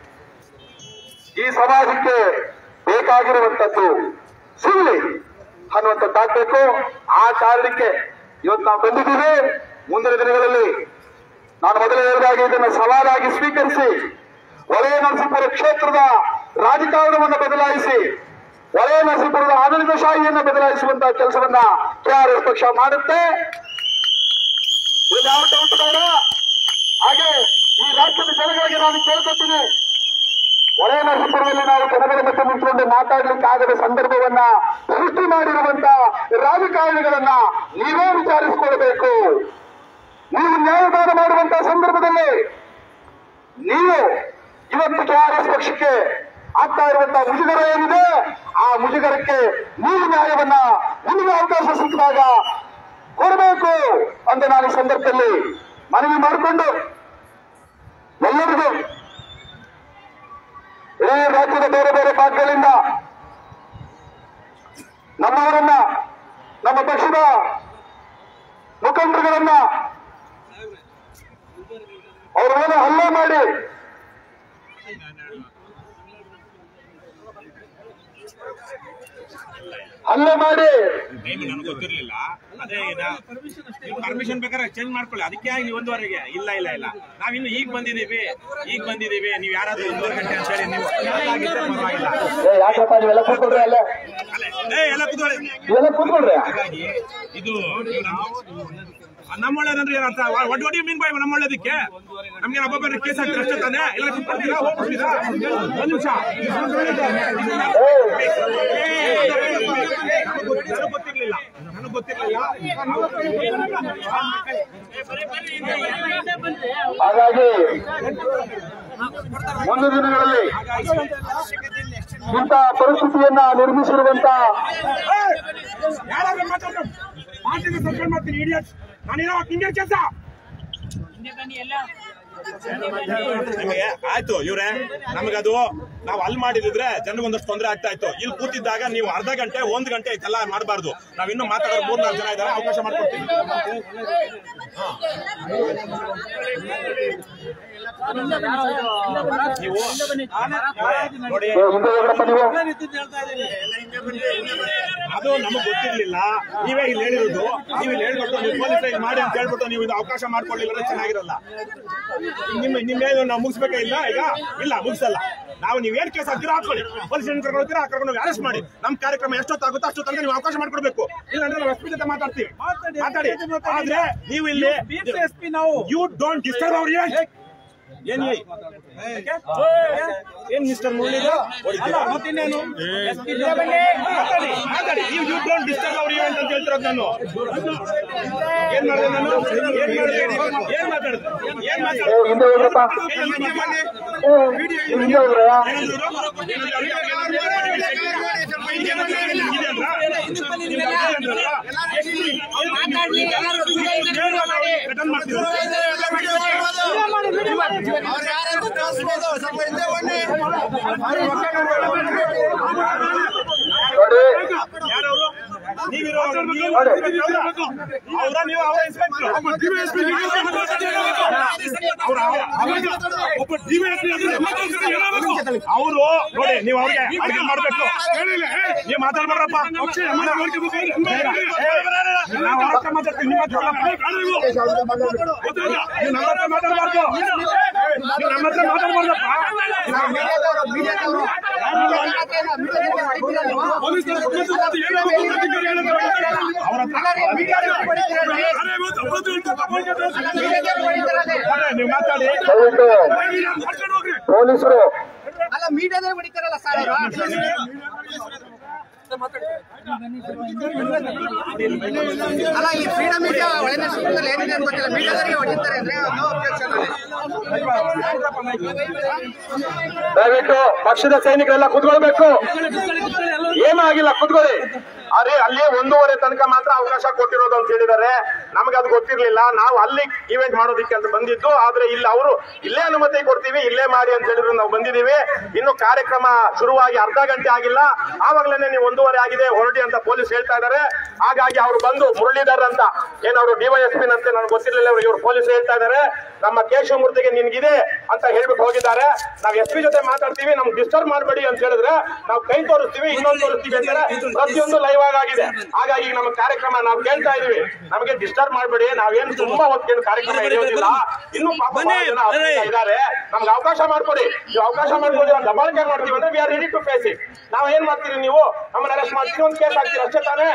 ಈ ಸಮಾಜಕ್ಕೆ ಬೇಕಾಗಿರುವಂತದ್ದು ಸಿಗಲಿ ಅನ್ನುವಂಥದ್ದಾಗಬೇಕು ಆ ಕಾರಣಕ್ಕೆ ಇವತ್ತು ನಾವು ಬಂದಿದ್ದೀವಿ ಮುಂದಿನ ದಿನಗಳಲ್ಲಿ ನಾನು ಮೊದಲೇ ಹೇಳಿದಾಗ ಇದನ್ನು ಸವಾಲಾಗಿ ಸ್ವೀಕರಿಸಿ ವಲಯ ನರಸೀಪುರ ಕ್ಷೇತ್ರದ ರಾಜಕಾರಣವನ್ನು ಬದಲಾಯಿಸಿ ವಲಯ ನರಸೀಪುರದ ಆಡಳಿತಶಾಹಿಯನ್ನು ಬದಲಾಯಿಸುವಂತಹ ಕೆಲಸವನ್ನ ಕೆಆರ್ಎಸ್ ಪಕ್ಷ ಮಾಡುತ್ತೆ ಇಲ್ಲಿ ಯಾವ ಡೌಟ್ ಬೇಡ ಹಾಗೆ ಈ ರಾಜ್ಯದ ಜನಗಳಿಗೆ ನಾನು ಕೇಳ್ಕೊತೀನಿ ವಲಯ ನರಸೀಪುರದಲ್ಲಿ ನಾವು ಜನಗಳ ಮಧ್ಯೆ ನಿಂತ್ಕೊಂಡು ಮಾತಾಡ್ಲಿಕ್ಕೆ ಆಗದ ಸಂದರ್ಭವನ್ನ ಸೃಷ್ಟಿ ಮಾಡಿರುವಂತ ರಾಜಕಾರಣಿಗಳನ್ನ ನೀವೇ ವಿಚಾರಿಸಿಕೊಳ್ಬೇಕು ನೀವು ನ್ಯಾಯದಾನ ಮಾಡುವಂತಹ ಸಂದರ್ಭದಲ್ಲಿ ನೀವು ಇವತ್ತು ಕೆಆರ್ಎಸ್ ಪಕ್ಷಕ್ಕೆ ಆಗ್ತಾ ಇರುವಂತಹ ಮುಜುಗರ ಏನಿದೆ ಆ ಮುಜುಗರಕ್ಕೆ ನೀವು ನ್ಯಾಯವನ್ನ ನಿಮಗೆ ಅವಕಾಶ ಸಿಕ್ಕಿದಾಗ ಕೊಡಬೇಕು ಅಂತ ನಾನು ಈ ಸಂದರ್ಭದಲ್ಲಿ ಮನವಿ ಮಾಡಿಕೊಂಡು ಎಲ್ಲರಿಗೂ ಇಡೀ ರಾಜ್ಯದ ಬೇರೆ ಬೇರೆ ಭಾಗಗಳಿಂದ ನಮ್ಮವರನ್ನ ನಮ್ಮ ಪಕ್ಷದ ಮುಖಂಡರುಗಳನ್ನ ಅವ್ರ ಮೇಲೆ ಹಲ್ಲೆ ಮಾಡಿ ಹಲ್ಲೆ ಮಾಡಿ ಟೈಮ್ ನನಗೆ ಗೊತ್ತಿರ್ಲಿಲ್ಲ ಅದೇ ಪರ್ಮಿಷನ್ ಬೇಕಾದ್ರೆ ಚೇಂಜ್ ಮಾಡ್ಕೊಳ್ಳಿ ಅದಕ್ಕೆ ಆಗಿ ಒಂದುವರೆಗೆ ಇಲ್ಲ ಇಲ್ಲ ಇಲ್ಲ ನಾವಿನ್ನು ಈಗ ಬಂದಿದೀವಿ ಈಗ ಬಂದಿದೀವಿ ನೀವು ಯಾರಾದ್ರೂ ಒಂದೂವರೆ ಗಂಟೆ ಅಂತ ಹೇಳಿ ನೀವು ಆಗಿದ್ರೆ ಪರವಾಗಿಲ್ಲ ಏ, ಯಾಕಪ್ಪ ನೀವೆಲ್ಲ ಕೂತ್ಕೊಳ್ರಿ ಅಲ್ಲೇ ಅಲ್ಲೇ, ಏ ಎಲ್ಲ ಕೂತ್ಕೊಳ್ಳಿ ನೀವೆಲ್ಲ ಕೂತ್ಕೊಳ್ರಿ ಹಾಗಾಗಿ ಇದು ನಮ್ಮೊಳ್ಳೇದಂದ್ರೆ ಏನರ್ಥ ಒಡ್ ಒಡಿ ಮೀನ್ ಬಾಯ್ ನಮ್ಮೊಳ್ಳೇದಕ್ಕೆ ನಮ್ಗೆ ಒಬ್ಬೊಬ್ಬರಿಗೆ ಕೇಸ್ ಹಾಕ್ತಾರೆ ಅಷ್ಟೇ ತಾನೇ ಇಲ್ಲ ಕೂತ್ಕೊಳ್ತೀರಾ ಹೋಗ್ಬಿಡ್ತೀರಾ ಒಂದ್ ನಿಮಿಷ ನನಗೆ ಗೊತ್ತಿರ್ಲಿಲ್ಲ ನನಗೆ ಗೊತ್ತಿರ್ಲಿಲ್ಲ ಹಾಗಾಗಿ ಮುಂದಿನ ದಿನಗಳಲ್ಲಿ ಇಂತಹ ಪರಿಸ್ಥಿತಿಯನ್ನ ನಿರ್ಮಿಸಿರುವಂತ ಯಾರಾದ್ರೂ ಮಾತಾಡ್ತಾರೆ ಮಾತಿಗೆ ಸಸ್ಪೆಂಡ್ ಮಾಡ್ತೀನಿ ಇಡಿಯಟ್ ನಾನೇನೋ ನಿಮ್ಗೆ ಕೆಲಸ ನಿಮಗೆ ಆಯ್ತು ಇವ್ರೆ ನಮಗದು ನಾವು ಅಲ್ಲಿ ಮಾಡಿದಿದ್ರೆ ಜನಗೊಂದಷ್ಟು ತೊಂದರೆ ಆಗ್ತಾ ಇತ್ತು ಇಲ್ಲಿ ಕೂತಿದ್ದಾಗ ನೀವು ಅರ್ಧ ಗಂಟೆ ಒಂದ್ ಗಂಟೆ ಇದೆಲ್ಲ ಮಾಡಬಾರ್ದು ನಾವ್ ಇನ್ನು ಮಾತಾಡೋರು ಮೂರ್ ನಾಲ್ಕು ಜನ ಇದ್ದಾರೆ ಅವಕಾಶ ಮಾಡ್ಕೊಡ್ತೀವಿ ನೀವು ನೋಡಿ ಹಿಂದೆ ಹೋಗ್ರಪ್ಪ ನೀವು ಅದು ನಮಗೆ ಗೊತ್ತಿರ್ಲಿಲ್ಲ ನೀವೇ ಇಲ್ಲಿ ಹೇಳಿರೋದು ನೀವು ಇಲ್ಲಿ ಹೇಳ್ಬಿಟ್ಟು ನೀವು ಪೊಲೀಸ್ ಇಲ್ಲಿ ಮಾಡಿ ಅಂತ ಹೇಳ್ಬಿಟ್ಟು ನೀವು ಇದು ಅವಕಾಶ ಮಾಡ್ಕೊಳ್ಳಿಲ್ಲ ಚೆನ್ನಾಗಿರಲ್ಲ ನಿಮ್ಮ ನಿಮ್ಮ ಏನು ನಾವು ಮುಗಿಸ್ಬೇಕಾ ಇಲ್ಲ ಈಗ ಇಲ್ಲ ಮುಗಿಸಲ್ಲ ನಾವು ನೀವು ಏನ್ ಕೇಸ್ ಹಾಕ್ತೀರಾ ಹಾಕೊಳ್ಳಿ ಪೊಲೀಸ್ ಸ್ಟೇಷನ್ ಕರ್ಕೊಂಡು ಹೋಗ್ತೀರಾ ಕರ್ಕೊಂಡು ಹೋಗಿ ಅರೆಸ್ಟ್ ಮಾಡಿ ನಮ್ಮ ಕಾರ್ಯಕ್ರಮ ಎಷ್ಟೊತ್ತಾಗುತ್ತೋ ಅಷ್ಟು ತನಕ ನೀವು ಅವಕಾಶ ಮಾಡ್ಕೊಡ್ಬೇಕು ಇಲ್ಲ ಅಂದ್ರೆ ನಾವು ಎಸ್ ಪಿ ಜೊತೆ ಮಾತಾಡ್ತೀವಿ ಮಾತಾಡಿ ಆದ್ರೆ ನೀವು ಇಲ್ಲಿ ನಾವು ಯು ಡೋಂಟ್ ಡಿಸ್ಟರ್ಬ್ ಅವ್ರಿಗೆ ಏನ್ ಏ? ಏನ್ ಮಿಸ್ಟರ್ ಮುರಳೀಧರ್ ಮತ್ತಿನ್ನೇನು ಮಾತಾಡಿ ಮಾತಾಡಿ ನೀವು ಯು ಡೋಂಟ್ ಡಿಸ್ಟರ್ಬ್ ಅವ್ರಿಗೆ ಅಂತ ಹೇಳ್ತಿರೋದು ನಾನು ಏನ್ ಮಾಡಿದೆ ನಾನು ಏನ್ ಮಾಡಿದೆ ಏನ್ ಮಾತಾಡಿದೆ ಏನ್ ಮಾತಾಡಿದೆ ಏ, ಹಿಂದೆ ಹೋಗ್ರಪ್ಪ ಏನ್ ಮಾತಾಡಿದೆ? ಏ, ನೀವು ಹಿಂದೆ ಹೋಗ್ರಯ್ಯ ನೋಡಿ ಅವರ ನೀವು ಅವರ ಇನ್ಸ್ಪೆಕ್ಟರ್ ಅವರು ನೋಡಿ ನೀವು ಅವ್ರಿಗೆ ಅರ್ಗೆ ಮಾಡ್ಬೇಕು ನೀವು ಮಾತಾಡ್ಬೇಡ್ರಪ್ಪ ನಾವು ಅವ್ರ ಹತ್ರ ಮಾತಾಡ್ತೀವಿ ನಿಮ್ಮ ಹತ್ರ ನೀವು ನಮ್ಮ ಹತ್ರ ಮಾತಾಡಬಾರ್ದು ನೀವು ನಮ್ಮ ಹತ್ರ ಮಾತಾಡ್ಬಾರ್ದಪ್ಪ ಅವ್ರ ಹತ್ರ ನೀವು ಮಾತಾಡಿ ದಯವಿಟ್ಟು ಪೊಲೀಸರು ಅಲ್ಲ ಮೀಡಿಯಾದಲ್ಲಿ ಹೊಡಿತಾರಲ್ಲ ಸರ್ ಅವರು ಅಲ್ಲ ಈ ಫ್ರೀಡಮ್ ಮೀಡಿಯಾ ಒಳಗಿನ ಶಿಕ್ಷಣದಲ್ಲಿ ಏನಿದೆ ಅಂತ ಗೊತ್ತಿಲ್ಲ ಮೀಡಿಯಾದವರಿಗೆ ಹೊಡಿತಾರೆ ಅಂದ್ರೆ ನೋ ಅಬ್ಜೆಕ್ಷನ್ ದಯವಿಟ್ಟು ಪಕ್ಷದ ಸೈನಿಕರೆಲ್ಲ ಕುತ್ಕೊಳ್ಬೇಕು ಏನೂ ಆಗಿಲ್ಲ ಕುತ್ಕೊಳ್ಳಿ ಅರೆ ಅಲ್ಲಿ ಒಂದೂವರೆ ತನಕ ಮಾತ್ರ ಅವಕಾಶ ಕೊಟ್ಟಿರೋದು ಅಂತ ಹೇಳಿದ್ದಾರೆ ನಮ್ಗೆ ಅದು ಗೊತ್ತಿರ್ಲಿಲ್ಲ ನಾವು ಅಲ್ಲಿ ಇವೆಂಟ್ ಮಾಡೋದಕ್ಕೆ ಅಂತ ಬಂದಿದ್ದು ಆದ್ರೆ ಇಲ್ಲಿ ಅವರು ಇಲ್ಲೇ ಅನುಮತಿ ಕೊಡ್ತೀವಿ ಇಲ್ಲೇ ಮಾಡಿ ಅಂತ ಹೇಳಿದ್ರು ನಾವು ಬಂದಿದ್ದೀವಿ ಇನ್ನು ಕಾರ್ಯಕ್ರಮ ಶುರುವಾಗಿ ಅರ್ಧ ಗಂಟೆ ಆಗಿಲ್ಲ ಆವಾಗಲೇ ನೀವು ಒಂದೂವರೆ ಆಗಿದೆ ಹೊರಡಿ ಅಂತ ಪೊಲೀಸ್ ಹೇಳ್ತಾ ಇದ್ದಾರೆ ಹಾಗಾಗಿ ಅವರು ಬಂದು ಮುರಳೀಧರ್ ಅಂತ ಏನವರು ಡಿವೈಎಸ್ಪಿ ನಂತೆ ನನಗೆ ಗೊತ್ತಿರಲಿಲ್ಲ ಇವರು ಇವರು ಪೊಲೀಸ್ ಹೇಳ್ತಾ ಇದ್ದಾರೆ ನಮ್ಮ ಕೇಶವಮೂರ್ತಿಗೆ ನಿನ್ಗಿದೆ ಅಂತ ಹೇಳ್ಬಿಟ್ಟು ಹೋಗಿದ್ದಾರೆ ನಾವು ಎಸ್ ಪಿ ಜೊತೆ ಮಾತಾಡ್ತೀವಿ ನಮ್ಗೆ ಡಿಸ್ಟರ್ಬ್ ಮಾಡಬೇಡಿ ಅಂತ ಹೇಳಿದ್ರೆ ನಾವು ಕೈ ತೋರಿಸ್ತೀವಿ ಇನ್ನೊಂದು ತೋರಿಸ್ತೀವಿ ಅಂತಾರೆ ಪ್ರತಿಯೊಂದು ಲೈವ್ ಆಗಿದೆ ಹಾಗಾಗಿ ಈಗ ನಮ್ಮ ಕಾರ್ಯಕ್ರಮ ನಾವು ಕೇಳ್ತಾ ಇದೀವಿ ನಮಗೆ ಡಿಸ್ಟರ್ಬ್ ಮಾಡಬೇಡಿ ನಾವೇನು ತುಂಬಾ ಹೊತ್ತಿನ ಕಾರ್ಯಕ್ರಮ ನಡೆಯೋದಿಲ್ಲ ಇನ್ನು ಪಾಪ ಬಹಳ ಜನ ಅಪರಿಚಿತ ಇದ್ದಾರೆ ನಮ್ಗೆ ಅವಕಾಶ ಮಾಡ್ಕೊಡಿ ನೀವು ಅವಕಾಶ ಮಾಡ್ಕೊಡಿ ನಾವು ದಬಾಳಿಕೆ ಮಾಡ್ತೀವಿ ಅಂದ್ರೆ we are ready to face it ನಾವು ಏನ್ ಮಾಡ್ತೀರಿ ನೀವು ನಮ್ಮನ್ನ ಅರೆಸ್ಟ್ ಮಾಡ್ತೀವಿ ಒಂದು ಕೇಸ್ ಹಾಕ್ತೀರಿ ಅಷ್ಟೇ ತಾನೇ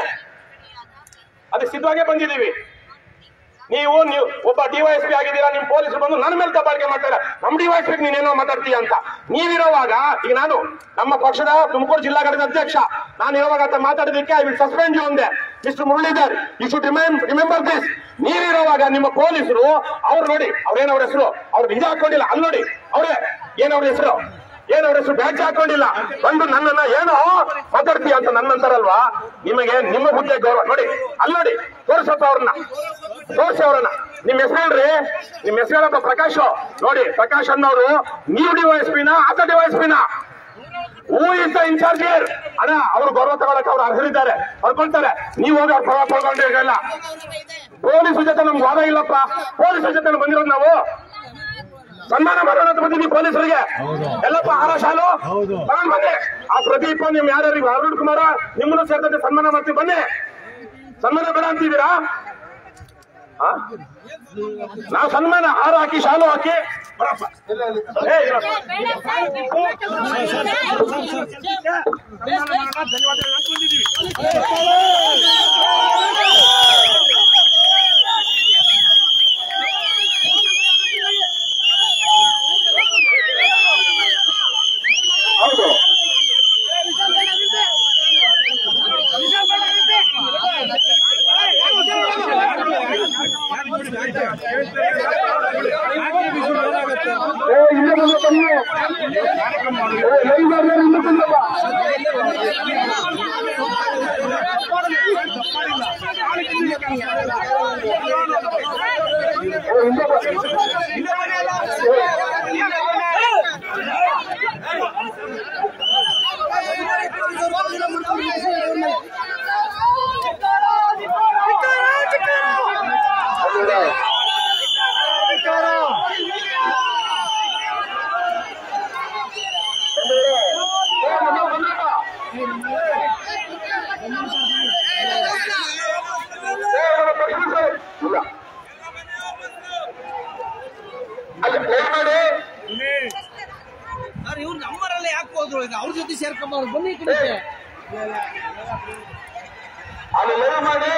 ಅದಕ್ಕೆ ಸಿದ್ಧವಾಗೇ ಬಂದಿದ್ದೀವಿ ನೀವು ನೀವು ಒಬ್ಬ ಡಿವೈಎಸ್ಪಿ ಆಗಿದ್ದೀರಾ ನಿಮ್ ಪೊಲೀಸರು ಬಂದು ನನ್ನ ಮೇಲೆ ದಬ್ಬಾಳಿಕೆ ಮಾಡ್ತಾರೆ ನಮ್ ಡಿವೈಎಸ್ಪಿ ನೀನೇನೋ ಮಾತಾಡ್ತೀಯ ಅಂತ ನೀವಿರೋವಾಗ ಈಗ ನಾನು ನಮ್ಮ ಪಕ್ಷದ ತುಮಕೂರು ಜಿಲ್ಲಾ ಘಟಕದ ಅಧ್ಯಕ್ಷ ನಾನು ಇರುವಾಗ ಅಂತ ಮಾತಾಡೋದಕ್ಕೆ ಐ ವಿಲ್ ಸಸ್ಪೆಂಡ್ ಯು ಒಂದೇ mister Muralidhar you should remember this ನೀವಿರುವಾಗ ನಿಮ್ಮ ಪೊಲೀಸರು ಅವ್ರು ನೋಡಿ ಅವ್ರೇನವ್ರ ಹೆಸರು ಅವ್ರು ನಿಜ ಹಾಕೊಂಡಿಲ್ಲ ಅಲ್ಲಿ ನೋಡಿ ಅವ್ರೇ ಏನವ್ರ ಹೆಸರು ಏನವ್ರ ಹೆಸರು ಬ್ಯಾಚ್ ಹಾಕೊಂಡಿಲ್ಲ ಬಂದು ನನ್ನನ್ನ ಏನೋ ಮಾತಾಡ್ತೀಯ ಅಂತ ನನ್ನಂತಾರಲ್ವಾ ನಿಮಗೆ ನಿಮ್ಮ ಹುದ್ದೆ ಗೌರವ ನೋಡಿ ಅಲ್ಲಿ ನೋಡಿ ತೋರಿಸಪ್ಪ ಅವ್ರನ್ನ ತೋರಿಸಿ ಅವ್ರನ್ನ ನಿಮ್ ಹೆಸರು ಹೇಳ್ರಿ ನಿಮ್ ಹೆಸರು ಹೇಳಪ್ಪ ಪ್ರಕಾಶ್ ನೋಡಿ ಪ್ರಕಾಶ್ ಅನ್ನೋರು ನೀವು ಡಿವೈಸ್ ಪಿನ ಆತ ಡಿವೈಸ್ ಪಿನ who is the incharge here ಅಣ್ಣ ಅವ್ರು ಗೌರವ ತಗೊಳಕ್ ಅವ್ರು ಅರ್ಹರಿದ್ದಾರೆ ಪಡ್ಕೊಳ್ತಾರೆ ನೀವು ಹೋಗಿ ಅವ್ರ ಪರವಾಗಿ ಪಡ್ಕೊಂಡಿರಲ್ಲ ಪೊಲೀಸ್ ಜೊತೆ ನಮ್ಗೆ ವಾದ ಇಲ್ಲಪ್ಪ ಪೊಲೀಸರ ಜೊತೆ ಬಂದಿರೋದು ನಾವು ಸನ್ಮಾನ ಮಾಡೋಣ ಅಂತ ಬಂದಿದ್ದೀವಿ ಪೊಲೀಸರಿಗೆ ಎಲ್ಲಪ್ಪ ಆರ ಶಾಲು ತಗೊಂಡ್ ಬನ್ನಿ ಆ ಪ್ರದೀಪ್ ನಿಮ್ ಯಾರ್ಯಾರಿಗೆ ಅರುಣ್ ಕುಮಾರ ನಿಮ್ಮನ್ನು ಸೇರ್ತಂತೆ ಸನ್ಮಾನ ಮಾಡ್ತೀವಿ ಬನ್ನಿ ಸನ್ಮಾನ ಬೇಡ ಅಂತಿದ್ದೀರಾ ಆ? ನಾವು ಸನ್ಮಾನ ಹಾರ ಹಾಕಿ ಶಾಲು ಹಾಕಿ ಬರಪ್ಪ ಏ, ಇರಪ್ಪ. ಧನ್ಯವಾದಗಳು ಅನ್ಕೊಂಡಿದ್ದೀವಿ ಹೌದು ಏ, ಹಿಂದೆ ಬಂದಪ್ಪ ನೀವು. ಏ, ಲೈವ್ ಮಾಡ್ದವ್ರು ಹಿಂದೆ ಬಂದಪ್ಪ. ಇಲ್ಲ ಅಲ್ಲ play ಮಾಡಿ ಸರ್ ಇವ್ರು ನಮ್ಮರಲ್ಲೇ ಯಾಕೆ ಹೋದ್ರು ಈಗ ಅವ್ರ ಜೊತೆ ಸೇರ್ಕೊಂಬಾರ್ದು ಬನ್ನಿ ಈ ಕಡೆಗೆ. ಅಲ್ಲಿ ಲೈವ್ ಮಾಡಿ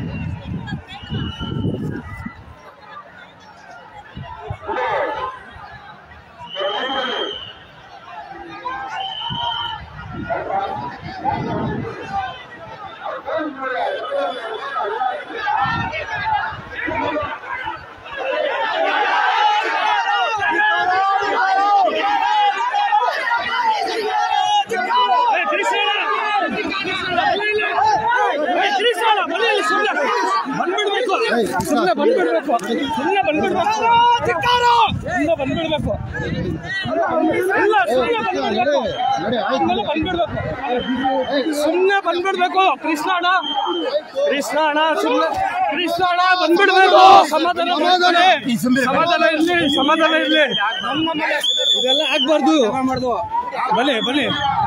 ಸುಮ್ಮನೆ ಬಂದ್ಬಿಡ್ಬೇಕು ಸುಮ್ಮನೆ ಬಂದ್ಬಿಡ್ಬೇಕು ಸುಮ್ಮನೆ ಬಂದ್ಬಿಡ್ಬೇಕು ಇಲ್ಲ ಸುಮ್ಮನೆ ಬಂದ್ಬಿಡ್ಬೇಕು ಸುಮ್ಮನೆ ಬಂದ್ಬಿಡ್ಬೇಕು ಸುಮ್ಮನೆ ಬಂದ್ಬಿಡ್ಬೇಕು ಕೃಷ್ಣ ಅಣ್ಣ ಕೃಷ್ಣ ಅಣ್ಣ ಸುಮ್ಮನೆ ಕೃಷ್ಣ ಅಣ್ಣ ಬಂದ್ಬಿಡ್ಬೇಕು ಸಮಾಧಾನ ಮಾಡ್ಕೊಳ್ಳಿ. ಸಮಾಧಾನ ಇರ್ಲಿ ಸಮಾಧಾನ ಇರ್ಲಿ ನಮ್ಮ ಮನೆ ಇದೆಲ್ಲ ಆಗ್ಬಾರ್ದು ಬನ್ನಿ ಬನ್ನಿ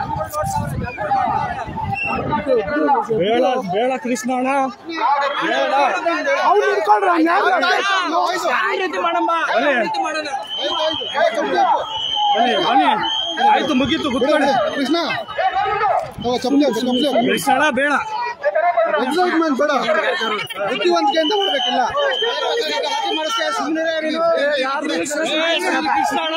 ಬೇಡ ಬೇಡ ಕೃಷ್ಣ ಅಣ್ಣ ಬೇಡ ಅವ್ನು ಹಿಡ್ಕೊಂಡ್ರೆ ಅವ್ನ್ ಯಾರು? ಆ ರೀತಿ ಮಾಡಮ್ಮ ಆ ಬನ್ನಿ. ರೀತಿ ಮಾಡೋಣ ಬನ್ನಿ ಬನ್ನಿ ಆಯ್ತು ಮುಗೀತು ಕುತ್ಕೊಳ್ಳಿ ಕೃಷ್ಣ ಚಪ್ಪಲಿ ಚಪ್ಪಲಿ ಕೃಷ್ಣ ಅಣ್ಣ ಬೇಡ ಎಕ್ಸೈಟ್ಮೆಂಟ್ ಬೇಡ ಬುದ್ಧಿವಂತಿಕೆಯಿಂದ ಮಾಡ್ಬೇಕಿಲ್ಲ ಸುಮ್ಮನೆ ಏ, ಕೃಷ್ಣ ಅಣ್ಣ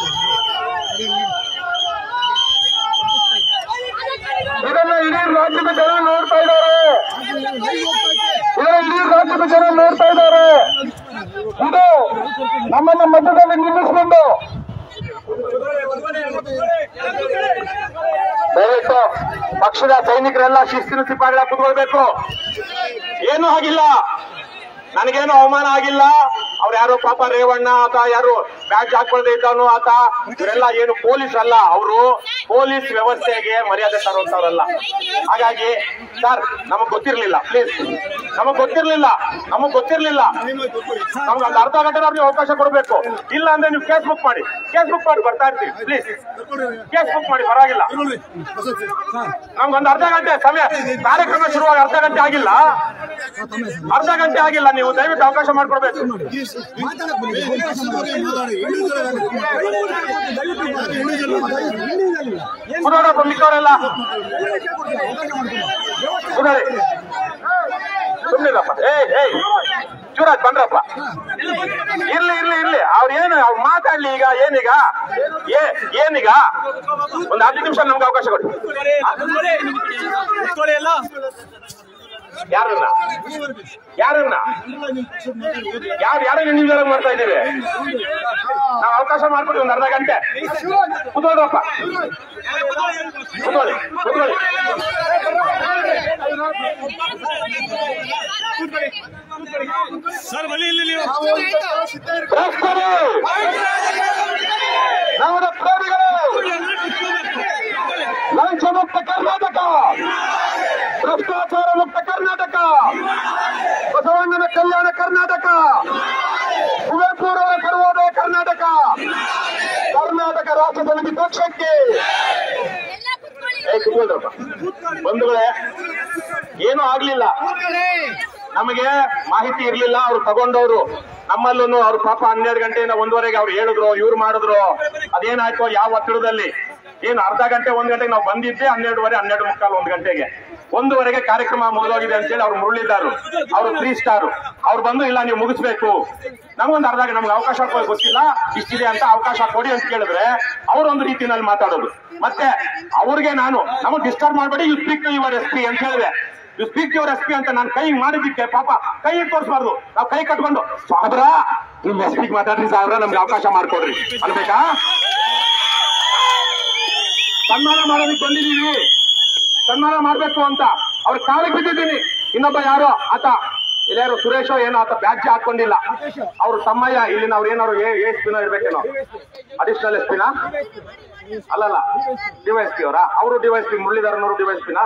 ಇದನ್ನ ಇಡೀ ರಾಜ್ಯದ ಜನ ನೋಡ್ತಾ ಇದ್ದಾರೆ ಇದನ್ನ ಇಡೀ ರಾಜ್ಯದ ಜನ ನೋಡ್ತಾ ಇದ್ದಾರೆ ಇದು ನಮ್ಮನ್ನ ಮಧ್ಯದಲ್ಲಿ ನಿಲ್ಲಿಸಿಕೊಂಡು ದಯವಿಟ್ಟು ಪಕ್ಷದ ಸೈನಿಕರೆಲ್ಲ ಶಿಸ್ತಿನ ಸಿಪಾಯಿಗಳ ಕುತ್ಕೊಳ್ಬೇಕು ಏನೂ ಆಗಿಲ್ಲ ನನಗೇನು ಅವಮಾನ ಆಗಿಲ್ಲ ಅವ್ರು ಯಾರು ಪಾಪ ರೇವಣ್ಣ ಆತ ಯಾರು ಬ್ಯಾಡ್ಜ್ ಹಾಕೊಳ್ದೆ ಇದ್ದವನು ಆತ ಇವರೆಲ್ಲ ಏನು ಪೊಲೀಸ್ ಅಲ್ಲ ಅವರು ಪೊಲೀಸ್ ವ್ಯವಸ್ಥೆಗೆ ಮರ್ಯಾದೆ ತರುವಂತವ್ರಲ್ಲ ಹಾಗಾಗಿ ಸರ್ ನಮಗ್ ಗೊತ್ತಿರ್ಲಿಲ್ಲ ಪ್ಲೀಸ್ ನಮಗ್ ಗೊತ್ತಿರ್ಲಿಲ್ಲ ನಮಗ್ ಗೊತ್ತಿರ್ಲಿಲ್ಲ ನಮ್ಗೆ ಒಂದು ಅರ್ಧ ಗಂಟೆ ಅವ್ರಿಗೆ ಅವಕಾಶ ಕೊಡಬೇಕು ಇಲ್ಲ ಅಂದ್ರೆ ನೀವು ಕೇಸ್ ಬುಕ್ ಮಾಡಿ ಕೇಸ್ ಬುಕ್ ಮಾಡಿ ಬರ್ತಾ ಇರ್ತೀವಿ ಪ್ಲೀಸ್ ಕೇಸ್ ಬುಕ್ ಮಾಡಿ ಪರವಾಗಿಲ್ಲ ನಮ್ಗೊಂದು ಅರ್ಧ ಗಂಟೆ ಸಮಯ ಕಾರ್ಯಕ್ರಮ ಶುರುವಾಗಿ ಅರ್ಧ ಗಂಟೆ ಆಗಿಲ್ಲ ಅರ್ಧ ಗಂಟೆ ಆಗಿಲ್ಲ ನೀವು ದಯವಿಟ್ಟು ಅವಕಾಶ ಮಾಡಿಕೊಡ್ಬೇಕು ಕುದೋಡಪ್ಪ ಮಿಕ್ಕವರೆಲ್ಲ ಕುದೋಳಿ ಸುಮ್ಮನಿರಪ್ಪ ಏಯ್ ಏಯ್ ಶಿವರಾಜ್ ಬಂದ್ರಪ್ಪ ಇರ್ಲಿ ಇರ್ಲಿ ಇರ್ಲಿ ಅವ್ರು ಏನು ಅವ್ರು ಮಾತಾಡ್ಲಿ ಈಗ ಏನೀಗ ಏ ಏನೀಗ ಒಂದು ಹತ್ತು ನಿಮಿಷ ನಮ್ಗೆ ಅವಕಾಶ ಕೊಡಿ ಯಾರನ್ನ ಯಾರನ್ನ ಯಾರು ಯಾರನ್ನ ನಿರ್ಧಾರ ಮಾಡ್ತಾ ಇದ್ದೀವಿ ನಾವು ಅವಕಾಶ ಮಾಡ್ಕೊಡಿ ಒಂದು ಅರ್ಧ ಗಂಟೆ ಕುತ್ಕೊಳ್ರಪ್ಪ ಕುತ್ಕೊಳ್ಳಿ ಕುತ್ಕೊಳ್ಳಿ ಸರ್ ಬನ್ನಿ ಇಲ್ಲಿ ನೀವು ಭ್ರಷ್ಟರು ನಮ್ಮದ ಪ್ರೇಮಿಗಳು ಲಂಚ ಮುಕ್ತ ಕರ್ನಾಟಕ ಭ್ರಷ್ಟಾಚಾರ ಮುಕ್ತ ಕರ್ನಾಟಕ ಬಸವಣ್ಣನ ಕಲ್ಯಾಣ ಕರ್ನಾಟಕ ಕುವೆಂಪುರವರ ಸರ್ವೋದಯ ಕರ್ನಾಟಕ ಕರ್ನಾಟಕ ರಾಷ್ಟ್ರ ಸಮಿತಿ ಪಕ್ಷಕ್ಕೆ ಏ ಕುತ್ಕೊಳ್ರಪ್ಪ ಬಂಧುಗಳೇ ಏನೂ ಆಗ್ಲಿಲ್ಲ ನಮಗೆ ಮಾಹಿತಿ ಇರ್ಲಿಲ್ಲ ಅವ್ರು ತಗೊಂಡವ್ರು ನಮ್ಮಲ್ಲೂ ಅವ್ರು ಪಾಪ ಹನ್ನೆರಡು ಗಂಟೆಯಿಂದ ಒಂದುವರೆಗೆ ಅವ್ರು ಹೇಳಿದ್ರು ಇವ್ರು ಮಾಡಿದ್ರು ಅದೇನಾಯ್ತು ಯಾವ ಒತ್ತಡದಲ್ಲಿ ಏನು ಅರ್ಧ ಗಂಟೆ ಒಂದ್ ಗಂಟೆಗೆ ನಾವು ಬಂದಿದ್ದೆ ಹನ್ನೆರಡುವರೆ ಹನ್ನೆರಡು ಮುಕ್ಕಾಲು ಒಂದ್ ಗಂಟೆಗೆ ಒಂದೂವರೆಗೆ ಕಾರ್ಯಕ್ರಮ ಮುಗಿದೋಗಿದೆ ಅಂತೇಳಿ ಅವ್ರು ಮುರುಳಿದ್ದಾರು ಅವರು ತ್ರೀ ಸ್ಟಾರ್ ಅವ್ರು ಬಂದು ಇಲ್ಲ ನೀವು ಮುಗಿಸ್ಬೇಕು ನಮಗೊಂದು ಅರ್ಧ ನಮ್ಗೆ ಅವಕಾಶ ಕೊಡಿ ಗೊತ್ತಿಲ್ಲ ಇಷ್ಟಿದೆ ಅಂತ ಅವಕಾಶ ಕೊಡಿ ಅಂತ ಕೇಳಿದ್ರೆ ಅವರೊಂದು ರೀತಿನಲ್ಲಿ ಮಾತಾಡೋದು ಮತ್ತೆ ಅವ್ರಿಗೆ ನಾನು ನಮಗೆ ಡಿಸ್ಟರ್ಬ್ ಮಾಡಬೇಡಿ you speak to your S P ಅಂತ ಹೇಳಿದೆ you speak your S P ಅಂತ ನಾನು ಕೈ ಮಾಡಿದ್ದಕ್ಕೆ ಪಾಪ ಕೈ ತೋರಿಸಬಾರ್ದು ನಾವು ಕೈ ಕಟ್ಕೊಂಡು ಸಾಹೇಬ್ರ ನಿಮ್ ಎಸ್ ಪಿಗೆ ಮಾತಾಡ್ರಿ ಸಾಹೇಬ್ರ ನಮ್ಗೆ ಅವಕಾಶ ಮಾಡ್ಕೊಡ್ರಿ ಅನ್ಬೇಕಾ ಸನ್ಮಾನ ಮಾಡೋದಕ್ಕೆ ಬಂದಿದೀವಿ ಸನ್ಮಾನ ಮಾಡ್ಬೇಕು ಅಂತ ಅವ್ರ ಕಾಲಿಗೆ ಬಿದ್ದಿದ್ದೀನಿ ಇನ್ನೊಬ್ಬ ಯಾರೋ ಆತ ಇಲ್ಲಾರು ಸುರೇಶೋ ಏನೋ ಆತ ಬ್ಯಾಡ್ಜ್ ಹಾಕೊಂಡಿಲ್ಲ ಅವ್ರ ತಮ್ಮಯ್ಯ ಇಲ್ಲಿನ ಅವ್ರು ಏನಾರು ಎಸ್ ಪಿನೋ ಇರ್ಬೇಕೇನೋ ಅಡಿಷನಲ್ ಎಸ್ ಪಿನ ಅಲ್ಲಲ್ಲ ಡಿವೈಸ್ ಪಿ ಅವರಾ ಅವರು ಡಿವೈಸ್ ಪಿ ಮುರಳೀಧರನವರು ಡಿವೈಸ್ ಪಿನಾ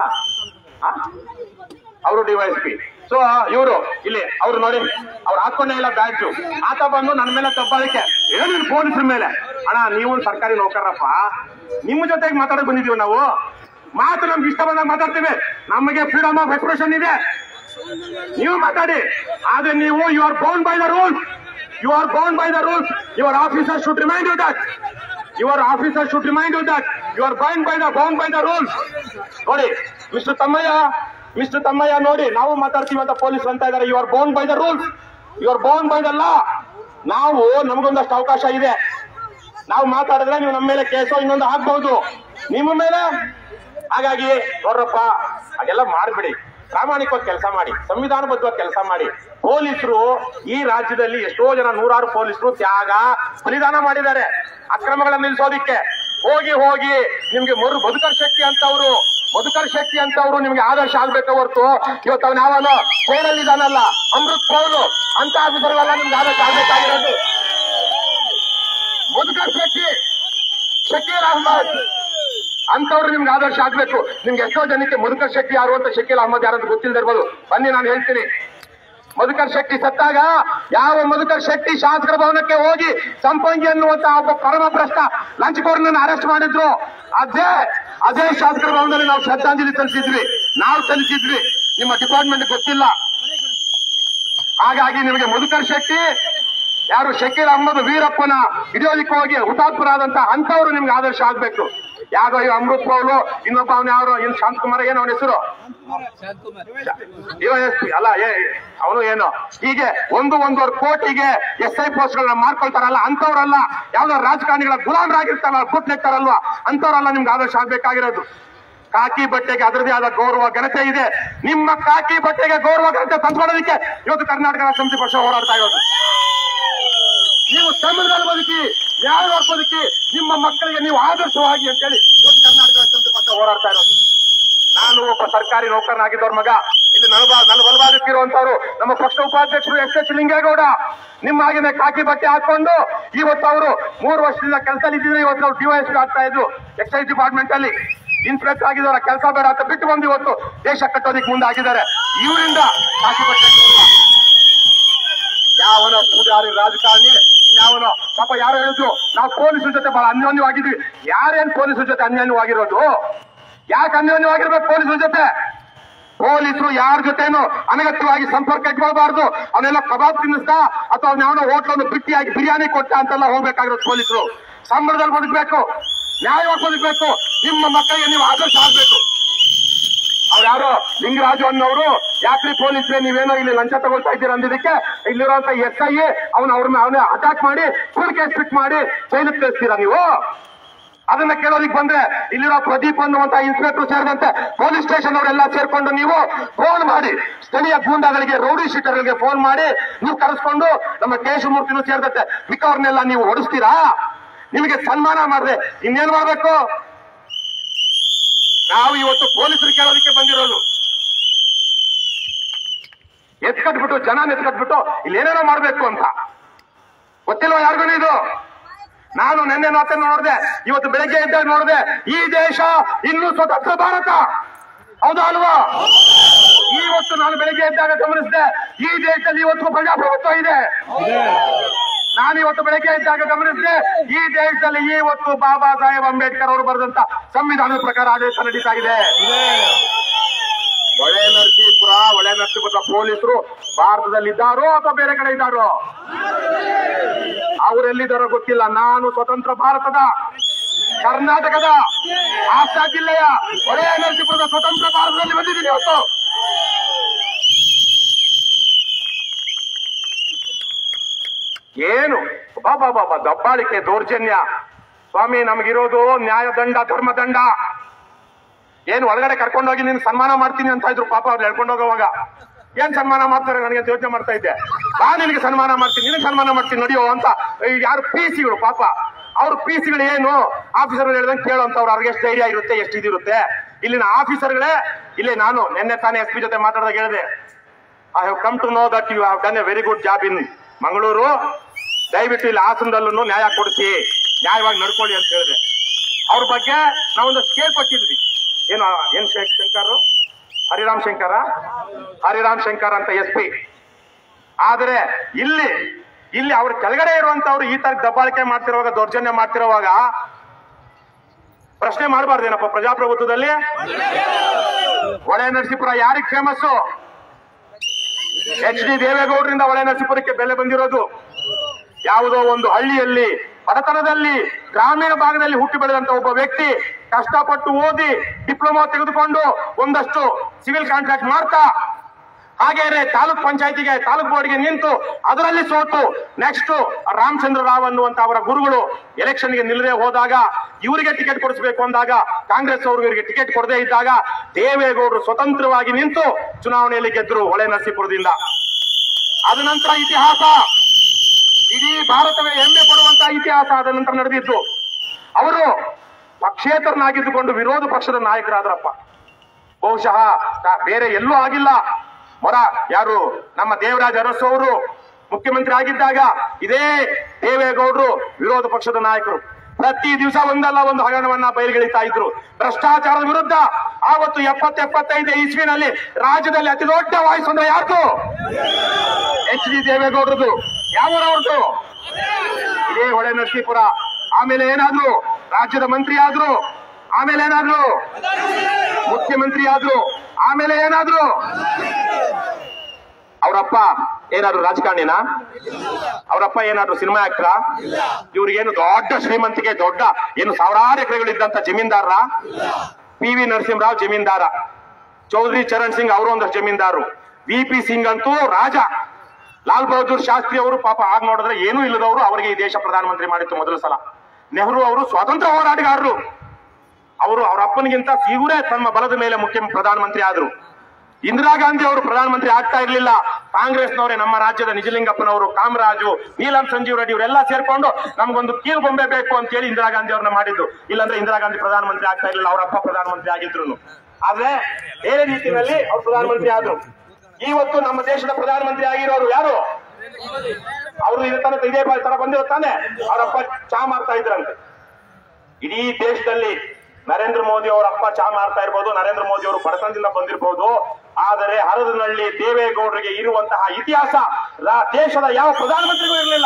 ಅವರು ಡಿವೈಸ್ ಪಿ ಸೊ ಇವರು ಇಲ್ಲಿ ಅವ್ರು ನೋಡಿ ಅವ್ರು ಹಾಕೊಂಡೇ ಇಲ್ಲ ಬ್ಯಾಡ್ಜು ಆತ ಬಂದು ನನ್ನ ಮೇಲೆ ತಪ್ಪದಕ್ಕೆ ಏನು ಪೊಲೀಸರ ಮೇಲೆ ಅಣ್ಣ ನೀವು ಸರ್ಕಾರಿ ನೌಕರಪ್ಪ ನಿಮ್ಮ ಜೊತೆಗೆ ಮಾತಾಡಕ್ ಬಂದಿದೀವಿ ನಾವು ಮಾತು ನಮ್ಗೆ ಇಷ್ಟ ಬಂದಾಗ ಮಾತಾಡ್ತೀವಿ ನಮಗೆ ಫ್ರೀಡಮ್ ಆಫ್ ಎಕ್ಸ್ಪ್ರೆಷನ್ ಇದೆ ನೀವು ಮಾತಾಡಿ ಆದ್ರೆ ನೀವು you are bound by the rules you are bound by the rules your officer should remind you that your officer should remind you that you are bind by the bound by the rules ನೋಡಿ ಮಿಸ್ಟರ್ ತಮ್ಮಯ್ಯ ಮಿಸ್ಟರ್ ತಮ್ಮಯ್ಯ ನೋಡಿ ನಾವು ಮಾತಾಡ್ತೀವಿ ಅಂತ ಪೊಲೀಸ್ ಅಂತ ಇದ್ದಾರೆ you are bound by the rules you are bound by the law ನಾವು ನಮಗೊಂದಷ್ಟು ಅವಕಾಶ ಇದೆ ನಾವು ಮಾತಾಡಿದ್ರೆ ನೀವು ನಮ್ಮ ಮೇಲೆ ಕೇಸೋ ಇನ್ನೊಂದು ಹಾಕ್ಬಹುದು ನಿಮ್ಮ ಮೇಲೆ ಹಾಗಾಗಿ ನೋಡ್ರಪ್ಪ ಹಾಗೆಲ್ಲ ಮಾಡ್ಬಿಡಿ ಪ್ರಾಮಾಣಿಕವಾಗಿ ಕೆಲಸ ಮಾಡಿ ಸಂವಿಧಾನಬದ್ಧವಾಗಿ ಕೆಲಸ ಮಾಡಿ ಪೊಲೀಸರು ಈ ರಾಜ್ಯದಲ್ಲಿ ಎಷ್ಟೋ ಜನ ನೂರಾರು ಪೊಲೀಸರು ತ್ಯಾಗ ಬಲಿದಾನ ಮಾಡಿದ್ದಾರೆ ಅಕ್ರಮಗಳನ್ನ ನಿಲ್ಲಿಸೋದಿಕ್ಕೆ ಹೋಗಿ ಹೋಗಿ ನಿಮ್ಗೆ ಮರು ಬದುಕರ್ ಶಕ್ತಿ ಅಂತವ್ರು ಬದುಕರ್ ಶಕ್ತಿ ಅಂತವ್ರು ನಿಮ್ಗೆ ಆದರ್ಶ ಆಗ್ಬೇಕು ಹೊರತು ಇವತ್ತು ಅವ್ನ ಯಾವನೋ ಫೋನಲ್ಲಿ ಇದಾನಲ್ಲ ಅಮೃತ್ ಪೌಲು ಅಂತ ಆಫೀಸರ್ಗಳೆಲ್ಲ ನಿಮ್ಗೆ ಆದರ್ಶ ಆಗ್ಬೇಕಾಗಿರೋದು ಬದುಕರ್ ಶಕ್ತಿ ಶಕೀರ್ ಅಹಮದ್ ಅಂತವ್ರು ನಿಮ್ಗೆ ಆದರ್ಶ ಆಗ್ಬೇಕು ನಿಮ್ಗೆ ಎಷ್ಟೋ ಜನಕ್ಕೆ ಮಧುಕರ್ ಶಕ್ತಿ ಯಾರು ಅಂತ ಶಕೀಲ್ ಅಹಮದ್ ಯಾರು ಅಂತ ಗೊತ್ತಿಲ್ಲದೆ ಇರ್ಬೋದು ಬನ್ನಿ ನಾನು ಹೇಳ್ತೀನಿ ಮಧುಕರ್ ಶಕ್ತಿ ಸತ್ತಾಗ ಯಾವ ಮಧುಕರ್ ಶಕ್ತಿ ಶಾಸಕರ ಭವನಕ್ಕೆ ಹೋಗಿ ಸಂಪಂಗಿ ಅನ್ನುವಂತ ಒಬ್ಬ ಪರಮ ಭ್ರಷ್ಟ ಲಂಚಕೋರನನ್ನು ಅರೆಸ್ಟ್ ಮಾಡಿದ್ರು ಅದೇ ಅದೇ ಶಾಸಕರ ಭವನದಲ್ಲಿ ನಾವು ಶ್ರದ್ಧಾಂಜಲಿ ಸಲ್ಲಿಸಿದ್ವಿ ನಾವು ಸಲ್ಲಿಸಿದ್ವಿ ನಿಮ್ಮ ಡಿಪಾರ್ಟ್ಮೆಂಟ್ ಗೊತ್ತಿಲ್ಲ ಹಾಗಾಗಿ ನಿಮಗೆ ಮಧುಕರ್ ಶಕ್ತಿ ಯಾರು ಶಕೀರ್ ಅಹಮದ್ ವೀರಪ್ಪನ ಹಿಡಿಯೋದಿಕ್ಕೆ ಹೋಗಿ ಹುತಾತ್ಮರಾದಂತ ಅಂತವ್ರು ನಿಮ್ಗೆ ಆದರ್ಶ ಆಗ್ಬೇಕು ಯಾರೋ ಇವ್ ಅಮೃತ್ ಪೌಲು ಇನ್ನೊಬ್ಬ ಅವನ ಯಾರು ಇನ್ ಶಾಂತಕುಮಾರ್ ಏನು ಅವನ ಹೆಸರು ಇವ ಎಸ್ ಪಿ ಅಲ್ಲ ಏ ಅವನು ಏನು ಹೀಗೆ ಒಂದು ಒಂದೂವರೆ ಕೋಟಿಗೆ ಎಸ್ ಐ ಪೋಸ್ಟ್ ಗಳನ್ನ ಮಾಡ್ಕೊಳ್ತಾರಲ್ಲ ಅಂತವ್ರಲ್ಲ ಯಾವ್ದೋ ರಾಜಕಾರಣಿಗಳ ಗುಲಾಮರಾಗಿರ್ತಾರಲ್ಲ ಕೂತ್ನೆಕ್ತಾರಲ್ವಾ ಅಂತವ್ರಲ್ಲ ನಿಮ್ಗೆ ಆದರ್ಶ ಆಗ್ಬೇಕಾಗಿರೋದು ಕಾಕಿ ಬಟ್ಟೆಗೆ ಅದರದೇ ಆದ ಗೌರವ ಘನತೆ ಇದೆ ನಿಮ್ಮ ಕಾಕಿ ಬಟ್ಟೆಗೆ ಗೌರವ ಘನತೆ ತಂದ್ಕೊಳ್ಳೋದಕ್ಕೆ ಇವತ್ತು ಕರ್ನಾಟಕ ರಾಷ್ಟ್ರ ಸಮಿತಿ ಪಕ್ಷ ಹೋರಾಡ್ತಾ ಇರೋದು ನೀವು ಸಂವಿಧಾನ ಬದುಕಿ ನ್ಯಾಯವಾಗಿ ಬದುಕಿ ನಿಮ್ಮ ಮಕ್ಕಳಿಗೆ ನೀವು ಆದರ್ಶವಾಗಿ ಅಂತೇಳಿ ಇವತ್ತು ಕರ್ನಾಟಕ ರಾಷ್ಟ್ರ ಸಮಿತಿ ಪಕ್ಷ ಹೋರಾಡ್ತಾ ಇರೋದು ನಾನು ಒಬ್ಬ ಸರ್ಕಾರಿ ನೌಕರನಾಗಿದ್ದವ್ರ ಮಗ ಇಲ್ಲಿ ನನ್ನ ಬಾ- ನನ್ನ ಬಲಭಾಗಕ್ಕಿರುವಂತವ್ರು ನಮ್ಮ ಪಕ್ಷ ಉಪಾಧ್ಯಕ್ಷರು ಎಸ್ ಎಚ್ ಲಿಂಗೇಗೌಡ ನಿಮ್ಮ ಹಾಗೆನೆ ಕಾಕಿ ಬಟ್ಟೆ ಹಾಕೊಂಡು ಇವತ್ತು ಅವರು ಮೂರು ವರ್ಷದಿಂದ ಕೆಲಸದಲ್ಲಿ ಇದ್ದಿದ್ರೆ ಇವತ್ತು ಅವ್ರು ಡಿವೈಎಸ್ಪಿ ಆಗ್ತಾ ಇದ್ರು ಎಕ್ಸೈಸ್ ಡಿಪಾರ್ಟ್ಮೆಂಟ್ ಅಲ್ಲಿ ಇನ್ಸ್ಪೆಕ್ಟರ್ ಆಗಿದ್ದವರ ಕೆಲಸ ಬೇಡ ಅಂತ ಬಿಟ್ಟು ಬಂದು ಇವತ್ತು ದೇಶ ಕಟ್ಟೋದಿಕ್ ಮುಂದೆ ಆಗಿದ್ದಾರೆ ಇವರಿಂದ ಕಾಕಿ ಬಟ್ಟೆ ಯಾವನೋ ಪೂಜಾರಿ ರಾಜಕಾರಣಿ ಇನ್ಯಾವನೋ ಪಾಪ ಯಾರು ಹೇಳಿದ್ರು ನಾವು ಪೊಲೀಸರ ಜೊತೆ ಬಹಳ ಅನ್ಯೋನ್ಯವಾಗಿದ್ವಿ ಯಾರೇನ್ ಪೊಲೀಸರ ಜೊತೆ ಅನ್ಯೋನ್ಯವಾಗಿರೋದು ಯಾಕೆ ಅನ್ಯೋನ್ಯವಾಗಿರ್ಬೇಕು ಪೊಲೀಸರ ಜೊತೆ ಪೊಲೀಸರು ಯಾರ ಜೊತೆನೂ ಅನಗತ್ಯವಾಗಿ ಸಂಪರ್ಕ ಇಟ್ಕೊಳ್ಬಾರ್ದು ಅವನೆಲ್ಲ ಕಬಾಬ್ ತಿನ್ನಿಸ್ತಾ ಅಥವಾ ಅವನ ಹೋಟ್ಲನ್ನು ಬಿಟ್ಟಿಯಾಗಿ ಬಿರಿಯಾನಿ ಕೊಟ್ಟ ಅಂತೆಲ್ಲ ಹೋಗ್ಬೇಕಾಗಿರೋದು ಪೊಲೀಸರು ಸಂಬಳದಲ್ಲಿ ಬದುಕಬೇಕು ನ್ಯಾಯವಾಗಿ ಬದುಕಬೇಕು ನಿಮ್ಮ ಮಕ್ಕಳಿಗೆ ನೀವು ಆದರ್ಶ ಆಗ್ಬೇಕು ಅವ್ರು ಯಾರೋ ಲಿಂಗರಾಜು ಅನ್ನೋರು ಯಾಕ್ರಿ ಪೊಲೀಸ್ರೆ ನೀವೇನೋ ಇಲ್ಲಿ ಲಂಚ ತಗೊಳ್ತಾ ಇದ್ದೀರಾ ಅಂದಿದ್ದಕ್ಕೆ ಇಲ್ಲಿರುವಂತ ಎಸ್ ಐ ಅವ್ನ ಅವ್ರನ್ನ ಅವನ ಅಟ್ಯಾಕ್ ಮಾಡಿ ಫುಲ್ ಕೇಸ್ ಫಿಟ್ ಮಾಡಿ ಜೈಲಿಗೆ ಕಳಿಸ್ತೀರಾ ನೀವು ಅದನ್ನ ಕೇಳೋದಿಕ್ ಬಂದ್ರೆ ಇಲ್ಲಿರೋ ಪ್ರದೀಪ್ ಅನ್ನುವಂತ ಇನ್ಸ್ಪೆಕ್ಟರ್ ಸೇರಿದಂತೆ ಪೊಲೀಸ್ ಸ್ಟೇಷನ್ ಅವರೆಲ್ಲ ಸೇರ್ಕೊಂಡು ನೀವು ಫೋನ್ ಮಾಡಿ ಸ್ಥಳೀಯ ಗೂಂಡಾಗಳಿಗೆ ರೌಡಿ ಶೀಟರ್ಗಳಿಗೆ ಫೋನ್ ಮಾಡಿ ನೀವು ಕರೆಸ್ಕೊಂಡು ನಮ್ಮ ಕೇಶಮೂರ್ತಿನೂ ಸೇರಿದಂತೆ ಮಿಕ್ಕವ್ರನ್ನೆಲ್ಲ ನೀವು ಹೊಡಿಸ್ತೀರಾ ನಿಮಗೆ ಸನ್ಮಾನ ಮಾಡಿದೆ ಇನ್ನೇನ್ ಮಾಡ್ಬೇಕು ನಾವು ಇವತ್ತು ಪೊಲೀಸರು ಕೇಳೋದಕ್ಕೆ ಬಂದಿರೋದು ಎತ್ಕಟ್ಬಿಟ್ಟು ಜನ ಎತ್ಕಟ್ಬಿಟ್ಟು ಇಲ್ಲಿ ಏನೇನೋ ಮಾಡ್ಬೇಕು ಅಂತ ಗೊತ್ತಿಲ್ವಾ ಯಾರಿಗೂ ಇದು ನಾನು ನಿನ್ನೆ ಮಾತ್ರ ನೋಡಿದೆ ಇವತ್ತು ಬೆಳಗ್ಗೆ ಇದ್ದಾಗ ನೋಡಿದೆ ಈ ದೇಶ ಇನ್ನೂ ಸ್ವತಂತ್ರ ಭಾರತ ಹೌದಾ ಅಲ್ವಾ ಇವತ್ತು ನಾನು ಬೆಳಗ್ಗೆ ಇದ್ದಾಗ ಗಮನಿಸಿದೆ ಈ ದೇಶದಲ್ಲಿ ಇವತ್ತು ಪ್ರಜಾಪ್ರಭುತ್ವ ಇದೆ ನಾನು ಇವತ್ತು ಬೆಳಗ್ಗೆ ಇದ್ದಾಗ ಗಮನಿಸಿದೆ ಈ ದೇಶದಲ್ಲಿ ಇವತ್ತು ಬಾಬಾ ಸಾಹೇಬ್ ಅಂಬೇಡ್ಕರ್ ಅವರು ಬರೆದಂತ ಸಂವಿಧಾನದ ಪ್ರಕಾರ ಆಡಳಿತ ನಡೀತಾ ಇದೆ ಒಳೆ ನರಸೀಪುರ ಒಳೆ ನರಸೀಪುರ ಪೊಲೀಸರು ಭಾರತದಲ್ಲಿದ್ದಾರೋ ಅಥವಾ ಬೇರೆ ಕಡೆ ಇದ್ದಾರೋ ಅವರೆಲ್ಲಿದ್ದಾರೋ ಗೊತ್ತಿಲ್ಲ ನಾನು ಸ್ವತಂತ್ರ ಭಾರತದ ಕರ್ನಾಟಕದ ಹಾಸನ ಜಿಲ್ಲೆಯ ಒಳೆ ನರಸೀಪುರದ ಸ್ವತಂತ್ರ ಭಾರತದಲ್ಲಿ ಬಂದಿದ್ದೀನಿ ಇವತ್ತು ಏನು ಬಾಬಾ ಬಾಬಾ ದಬ್ಬಾಳಿಕೆ ದೌರ್ಜನ್ಯ ಸ್ವಾಮಿ ನಮಗಿರೋದು ನ್ಯಾಯದಂಡ ಧರ್ಮದಂಡ ಏನು ಒಳಗಡೆ ಕರ್ಕೊಂಡೋಗಿ ನೀನು ಸನ್ಮಾನ ಮಾಡ್ತೀನಿ ಅಂತ ಇದ್ರು ಪಾಪ ಅವ್ರು ಹೇಳ್ಕೊಂಡು ಹೋಗುವಾಗ ಏನ್ ಸನ್ಮಾನ ಮಾಡ್ತಾರೆ ನನಗೆ ಅಂತ ಯೋಚನೆ ಮಾಡ್ತಾ ಇದ್ದೆ ಬಾ ನಿನಗೆ ಸನ್ಮಾನ ಮಾಡ್ತೀನಿ ನಿನಗೆ ಸನ್ಮಾನ ಮಾಡ್ತೀನಿ ನಡಿಯೋ ಅಂತ ಈ ಯಾರು ಪಿ ಸಿಗಳು ಪಾಪ ಅವ್ರ ಪಿ ಸಿಗಳು ಏನು ಆಫೀಸರ್ ಹೇಳ್ದಂಗೆ ಕೇಳೋ ಅಂತ ಅವ್ರು ಅವ್ರಿಗೆ ಎಷ್ಟು ಧೈರ್ಯ ಇರುತ್ತೆ ಎಷ್ಟು ಇದಿರುತ್ತೆ ಇಲ್ಲಿನ ಆಫೀಸರ್ಗಳೇ ಇಲ್ಲಿ ನಾನು ನಿನ್ನೆ ತಾನೇ ಎಸ್ ಪಿ ಜೊತೆ ಮಾತಾಡಿದಾಗ ಹೇಳಿದೆ I have come to know that you have done a very good job in Mangaluru ದಯವಿಟ್ಟು ಇಲ್ಲಿ ಹಾಸನದಲ್ಲೂ ನ್ಯಾಯ ಕೊಡಿಸಿ ನ್ಯಾಯವಾಗಿ ನಡ್ಕೊಳ್ಳಿ ಅಂತ ಹೇಳಿದೆ ಅವ್ರ ಬಗ್ಗೆ ನಾವೊಂದಷ್ಟು ಕೇಳ್ಪಟ್ಟಿದ್ವಿ ಏನು ಏನ್ ಶೇಖ್ ಶಂಕರ್ ಹರಿರಾಮ್ ಶಂಕರ ಹರಿರಾಮ್ ಶಂಕರ್ ಅಂತ ಎಸ್ ಪಿ ಆದ್ರೆ ಇಲ್ಲಿ ಇಲ್ಲಿ ಅವ್ರ ಕೆಳಗಡೆ ಇರುವಂತವ್ರು ಈ ತರ ದಬ್ಬಾಳಿಕೆ ಮಾಡ್ತಿರುವಾಗ ದೌರ್ಜನ್ಯ ಮಾಡ್ತಿರುವಾಗ ಪ್ರಶ್ನೆ ಮಾಡಬಾರ್ದೇನಪ್ಪ ಪ್ರಜಾಪ್ರಭುತ್ವದಲ್ಲಿ ಹೊಳೆ ನರಸೀಪುರ ಯಾರಿಗೆ ಫೇಮಸ್ ಎಚ್ ಡಿ ದೇವೇಗೌಡರಿಂದ ಹೊಳೆ ನರಸೀಪುರಕ್ಕೆ ಬೆಲೆ ಬಂದಿರೋದು ಯಾವುದೋ ಒಂದು ಹಳ್ಳಿಯಲ್ಲಿ ಬಡತನದಲ್ಲಿ ಗ್ರಾಮೀಣ ಭಾಗದಲ್ಲಿ ಹುಟ್ಟಿ ಬೆಳೆದಂತ ಒಬ್ಬ ವ್ಯಕ್ತಿ ಕಷ್ಟಪಟ್ಟು ಓದಿ ಡಿಪ್ಲೊಮಾ ತೆಗೆದುಕೊಂಡು ಒಂದಷ್ಟು ಸಿವಿಲ್ ಕಾಂಟ್ರಾಕ್ಟ್ ಮಾಡ್ತಾ ಹಾಗೇನೆ ತಾಲೂಕ್ ಪಂಚಾಯತಿಗೆ ತಾಲೂಕ್ ಬೋರ್ಡ್ಗೆ ನಿಂತು ಅದರಲ್ಲಿ ಸೋತು ನೆಕ್ಸ್ಟ್ ರಾಮಚಂದ್ರ ರಾವ್ ಅನ್ನುವಂತ ಅವರ ಗುರುಗಳು ಎಲೆಕ್ಷನ್ಗೆ ನಿಲ್ಲದೆ ಹೋದಾಗ ಇವರಿಗೆ ಟಿಕೆಟ್ ಕೊಡಿಸಬೇಕು ಅಂದಾಗ ಕಾಂಗ್ರೆಸ್ ಅವರು ಇವರಿಗೆ ಟಿಕೆಟ್ ಕೊಡದೇ ಇದ್ದಾಗ ದೇವೇಗೌಡರು ಸ್ವತಂತ್ರವಾಗಿ ನಿಂತು ಚುನಾವಣೆಯಲ್ಲಿ ಗೆದ್ರು ಹೊಳೆ ನರಸೀಪುರದಿಂದ ಅದ ನಂತರ ಇತಿಹಾಸ ಇಡೀ ಭಾರತವೇ ಹೆಮ್ಮೆ ಪಡುವಂತಹ ಇತಿಹಾಸ ಅದ ನಂತರ ನಡೆದಿದ್ದು ಅವರು ಪಕ್ಷೇತರನಾಗಿದ್ದುಕೊಂಡು ವಿರೋಧ ಪಕ್ಷದ ನಾಯಕರಾದ್ರಪ್ಪ ಬಹುಶಃ ತಾ- ಬೇರೆ ಎಲ್ಲೂ ಆಗಿಲ್ಲ ಮೊರ ಯಾರು ನಮ್ಮ ದೇವರಾಜ ಅರಸು ಅವರು ಮುಖ್ಯಮಂತ್ರಿ ಆಗಿದ್ದಾಗ ಇದೇ ದೇವೇಗೌಡರು ವಿರೋಧ ಪಕ್ಷದ ನಾಯಕರು ಪ್ರತಿ ದಿವಸ ಒಂದಲ್ಲ ಒಂದು ಹಗರಣವನ್ನ ಬಯలుಗೆಳಿತಾ ಇದ್ರು ಭ್ರಷ್ಟಾಚಾರದ ವಿರುದ್ಧ ಆವತ್ತು ಎಪ್ಪತ್ತು ಎಪ್ಪತ್ತೈದು ಇಸ್ವಿನಲ್ಲಿ ರಾಜ್ಯದಲ್ಲಿ ಅತಿ ದೊಡ್ಡ ವಾಯ್ಸ್ ಅಂದ್ರೆ ಯಾರ್ದು ಎಚ್ ಡಿ ದೇವೇಗೌಡರದು ಯಾವೂರವ್ರದ್ದು ಇದೇ ಹೊಳೆ ನರಸೀಪುರ ಆಮೇಲೆ ಏನಾದ್ರು ರಾಜ್ಯದ ಮಂತ್ರಿ ಆದ್ರು ಆಮೇಲೆ ಏನಾದ್ರು ಮುಖ್ಯಮಂತ್ರಿ ಆದ್ರು ಆಮೇಲೆ ಏನಾದ್ರು ಅವರಪ್ಪ ಏನಾದ್ರು ರಾಜಕಾರಣಿನಾ ಅವರಪ್ಪ ಏನಾದ್ರು ಸಿನಿಮಾ ಆಕ್ಟ್ರ ಇವ್ರಿಗೇನು ದೊಡ್ಡ ಶ್ರೀಮಂತಿಗೆ ದೊಡ್ಡ ಏನು ಸಾವಿರಾರು ಎಕರೆಗಳಿದ್ದಂತ ಜಮೀನ್ದಾರ ಪಿ ವಿ ನರಸಿಂಹರಾವ್ ಜಮೀನ್ದಾರ ಚೌಧರಿ ಚರಣ್ ಸಿಂಗ್ ಅವರು ಒಂದಷ್ಟು ಜಮೀನ್ದಾರು ವಿ ಪಿ ಸಿಂಗ್ ಅಂತೂ ರಾಜ ಲಾಲ್ ಬಹದ್ದೂರ್ ಶಾಸ್ತ್ರಿ ಅವರು ಪಾಪ ಆಗ ನೋಡಿದ್ರೆ ಏನೂ ಇಲ್ಲದವರು ಅವರಿಗೆ ಈ ದೇಶ ಪ್ರಧಾನಮಂತ್ರಿ ಮಾಡಿತ್ತು ಮೊದಲ ಸಲ ನೆಹರು ಅವರು ಸ್ವಾತಂತ್ರ್ಯ ಹೋರಾಟಗಾರರು ಅವರು ಅವರ ಅಪ್ಪನಿಗಿಂತ ಇವರೇ ತಮ್ಮ ಬಲದ ಮೇಲೆ ಮುಖ್ಯ ಪ್ರಧಾನಮಂತ್ರಿ ಆದ್ರು ಇಂದಿರಾ ಗಾಂಧಿ ಅವರು ಪ್ರಧಾನಮಂತ್ರಿ ಆಗ್ತಾ ಇರ್ಲಿಲ್ಲ ಕಾಂಗ್ರೆಸ್ನವರೇ ನಮ್ಮ ರಾಜ್ಯದ ನಿಜಲಿಂಗಪ್ಪನವರು ಕಾಮರಾಜು ನೀಲಂ ಸಂಜೀವ್ ರೆಡ್ಡಿ ಇವರೆಲ್ಲ ಸೇರ್ಕೊಂಡು ನಮ್ಗೊಂದು ಕೀಲು ಬೊಂಬೆ ಬೇಕು ಅಂತ ಹೇಳಿ ಇಂದಿರಾ ಗಾಂಧಿ ಅವ್ರನ್ನ ಮಾಡಿದ್ದು ಇಲ್ಲಾಂದ್ರೆ ಇಂದಿರಾ ಗಾಂಧಿ ಪ್ರಧಾನಮಂತ್ರಿ ಆಗ್ತಾ ಇರ್ಲಿಲ್ಲ ಅವರ ಅಪ್ಪ ಪ್ರಧಾನಮಂತ್ರಿ ಆಗಿದ್ರು ಆದ್ರೆ ಬೇರೆ ರೀತಿಯಲ್ಲಿ ಅವ್ರು ಪ್ರಧಾನಮಂತ್ರಿ ಆದ್ರು ಇವತ್ತು ನಮ್ಮ ದೇಶದ ಪ್ರಧಾನಮಂತ್ರಿ ಆಗಿರೋರು ಯಾರು ಅವರು ಇದೇ ತನಕ ಇದೇ ತರ ಬಂದಿರೋ ತಾನೆ ಅವರಪ್ಪ ಚಾ ಮಾಡ್ತಾ ಇದ್ರಂತೆ ಇಡೀ ದೇಶದಲ್ಲಿ ನರೇಂದ್ರ ಮೋದಿ ಅವರ ಅಪ್ಪ ಚಾ ಮಾಡ್ತಾ ಇರ್ಬೋದು ನರೇಂದ್ರ ಮೋದಿ ಅವರು ಬಡತನದಿಂದ ಬಂದಿರಬಹುದು ಆದರೆ ಹರದನಹಳ್ಳಿ ದೇವೇಗೌಡರಿಗೆ ಇರುವಂತಹ ಇತಿಹಾಸ ರಾ- ದೇಶದ ಯಾವ ಪ್ರಧಾನಮಂತ್ರಿಗೂ ಇರಲಿಲ್ಲ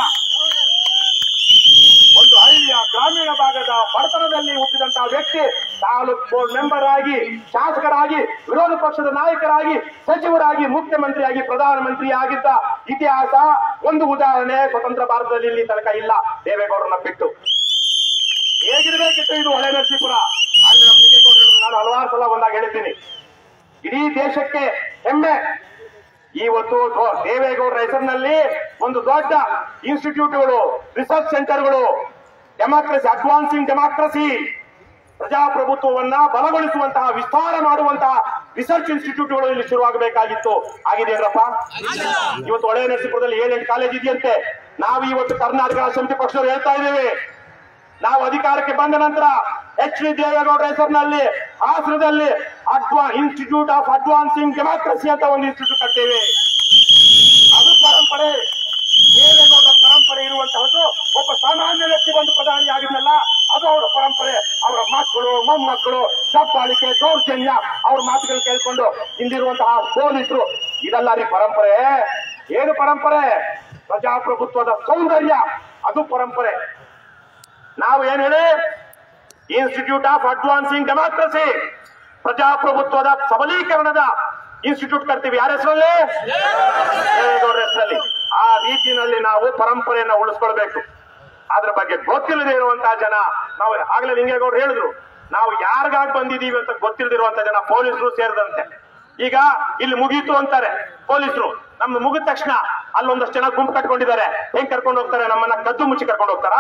ಒಂದು ಹಳ್ಳಿಯ ಗ್ರಾಮೀಣ ಭಾಗದ ಬಡತನದಲ್ಲಿ ಹುಟ್ಟಿದಂತಹ ವ್ಯಕ್ತಿ ತಾಲೂಕ್ ಬೋರ್ಡ್ ಮೆಂಬರ್ ಆಗಿ ಶಾಸಕರಾಗಿ ವಿರೋಧ ಪಕ್ಷದ ನಾಯಕರಾಗಿ ಸಚಿವರಾಗಿ ಮುಖ್ಯಮಂತ್ರಿಯಾಗಿ ಪ್ರಧಾನಮಂತ್ರಿ ಆಗಿದ್ದ ಇತಿಹಾಸ ಒಂದು ಉದಾಹರಣೆ ಸ್ವತಂತ್ರ ಭಾರತದಲ್ಲಿ ಇಲ್ಲಿ ತನಕ ಇಲ್ಲ ದೇವೇಗೌಡರನ್ನ ಬಿಟ್ಟು ಹೇಗಿರಬೇಕಿತ್ತು ಇದು ಹೊಳೆ ನರಸೀಪುರ ಆದ್ರೆ ನಮ್ಮ ಲಿಂಗೇಗೌಡರು ಹೇಳಿದ್ರು, ನಾನು ಹಲವಾರು ಸಲ ಬಂದಾಗ ಹೇಳಿದ್ದೀನಿ ಇಡೀ ದೇಶಕ್ಕೆ ಹೆಮ್ಮೆ ಇವತ್ತು ದೊ- ದೇವೇಗೌಡರ ಹೆಸರಿನಲ್ಲಿ ಒಂದು ದೊಡ್ಡ ಇನ್ಸ್ಟಿಟ್ಯೂಟ್ಗಳು ರಿಸರ್ಚ್ ಸೆಂಟರ್ಗಳು ಡೆಮಾಕ್ರಸಿ ಅಡ್ವಾನ್ಸಿಂಗ್ ಡೆಮಾಕ್ರಸಿ ಪ್ರಜಾಪ್ರಭುತ್ವವನ್ನ ಬಲಗೊಳಿಸುವಂತಹ ವಿಸ್ತಾರ ಮಾಡುವಂತಹ ರಿಸರ್ಚ್ ಇನ್ಸ್ಟಿಟ್ಯೂಟ್ಗಳು ಇಲ್ಲಿ ಶುರುವಾಗಬೇಕಾಗಿತ್ತು ಆಗಿದೆಯಲ್ಲಪ್ಪ ಇವತ್ತು ಹೊಳೆ ನರಸೀಪುರದಲ್ಲಿ ಏಳೆಂಟು ಕಾಲೇಜ್ ಇದೆಯಂತೆ ನಾವು ಇವತ್ತು ಕರ್ನಾಟಕ ರಾಷ್ಟ್ರ ಸಮಿತಿ ಪಕ್ಷದವರು ಹೇಳ್ತಾ ಇದ್ದೇವೆ ನಾವು ಅಧಿಕಾರಕ್ಕೆ ಬಂದ ನಂತರ ಎಚ್ ಡಿ ದೇವೇಗೌಡರ ಹೆಸರಿನಲ್ಲಿ ಹಾಸನದಲ್ಲಿ ಅಡ್ವಾ ಇನ್ಸ್ಟಿಟ್ಯೂಟ್ ಆಫ್ ಅಡ್ವಾನ್ಸಿಂಗ್ ಡೆಮಾಕ್ರಸಿ ಅಂತ ಒಂದು ಇನ್ಸ್ಟಿಟ್ಯೂಟ್ ಕಟ್ಟೇವೆ ಅದು ಪರಂಪರೆ ದೇವೇಗೌಡರ ಪರಂಪರೆ ಇರುವಂತಹದ್ದು ಒಬ್ಬ ಸಾಮಾನ್ಯ ವ್ಯಕ್ತಿ ಬಂದು ಪ್ರಧಾನಿ ಆಗಿದ್ನಲ್ಲ ಅದು ಅವರ ಪರಂಪರೆ ಅವರ ಮಕ್ಕಳು ಮೊಮ್ಮಕ್ಕಳು ದಬ್ಬಾಳಿಕೆ ದೌರ್ಜನ್ಯ ಅವ್ರ ಮಾತುಗಳು ಕೇಳ್ಕೊಂಡು ಹಿಂದಿರುವಂತಹ ಪೊಲೀಸರು ಇದೆಲ್ಲ ರೀ ಪರಂಪರೆ ಏನು ಪರಂಪರೆ ಪ್ರಜಾಪ್ರಭುತ್ವದ ಸೌಂದರ್ಯ ಅದು ಪರಂಪರೆ ನಾವು ಏನ್ ಹೇಳಿ ಇನ್ಸ್ಟಿಟ್ಯೂಟ್ ಆಫ್ ಅಡ್ವಾನ್ಸಿಂಗ್ ಡೆಮಾಕ್ರಸಿ ಪ್ರಜಾಪ್ರಭುತ್ವದ ಸಬಲೀಕರಣದ ಇನ್ಸ್ಟಿಟ್ಯೂಟ್ ಕರ್ತೀವಿ ಯಾರ ಹೆಸರಲ್ಲಿ ದೇವೇಗೌಡರ ಹೆಸರಲ್ಲಿ ಆ ರೀತಿಯಲ್ಲಿ ನಾವು ಪರಂಪರೆಯನ್ನ ಉಳಿಸ್ಕೊಳ್ಬೇಕು ಅದ್ರ ಬಗ್ಗೆ ಗೊತ್ತಿಲ್ಲದೆ ಇರುವಂತಹ ಜನ ನಾವು ಆಗ್ಲೇ ಲಿಂಗೇಗೌಡರು ಹೇಳಿದ್ರು ನಾವು ಯಾರಿಗಾಗಿ ಬಂದಿದೀವಿ ಅಂತ ಗೊತ್ತಿಲ್ಲದಿರುವಂತ ಜನ ಪೊಲೀಸರು ಸೇರಿದಂತೆ ಈಗ ಇಲ್ಲಿ ಮುಗೀತು ಅಂತಾರೆ ಪೊಲೀಸರು ನಮ್ದು ಮುಗಿದ ತಕ್ಷಣ ಅಲ್ಲೊಂದಷ್ಟು ಜನ ಗುಂಪು ಕಟ್ಕೊಂಡಿದ್ದಾರೆ ಹೆಂಗ್ ಕರ್ಕೊಂಡು ಹೋಗ್ತಾರೆ ನಮ್ಮನ್ನ ಕದ್ದು ಮುಚ್ಚಿ ಕರ್ಕೊಂಡು ಹೋಗ್ತಾರಾ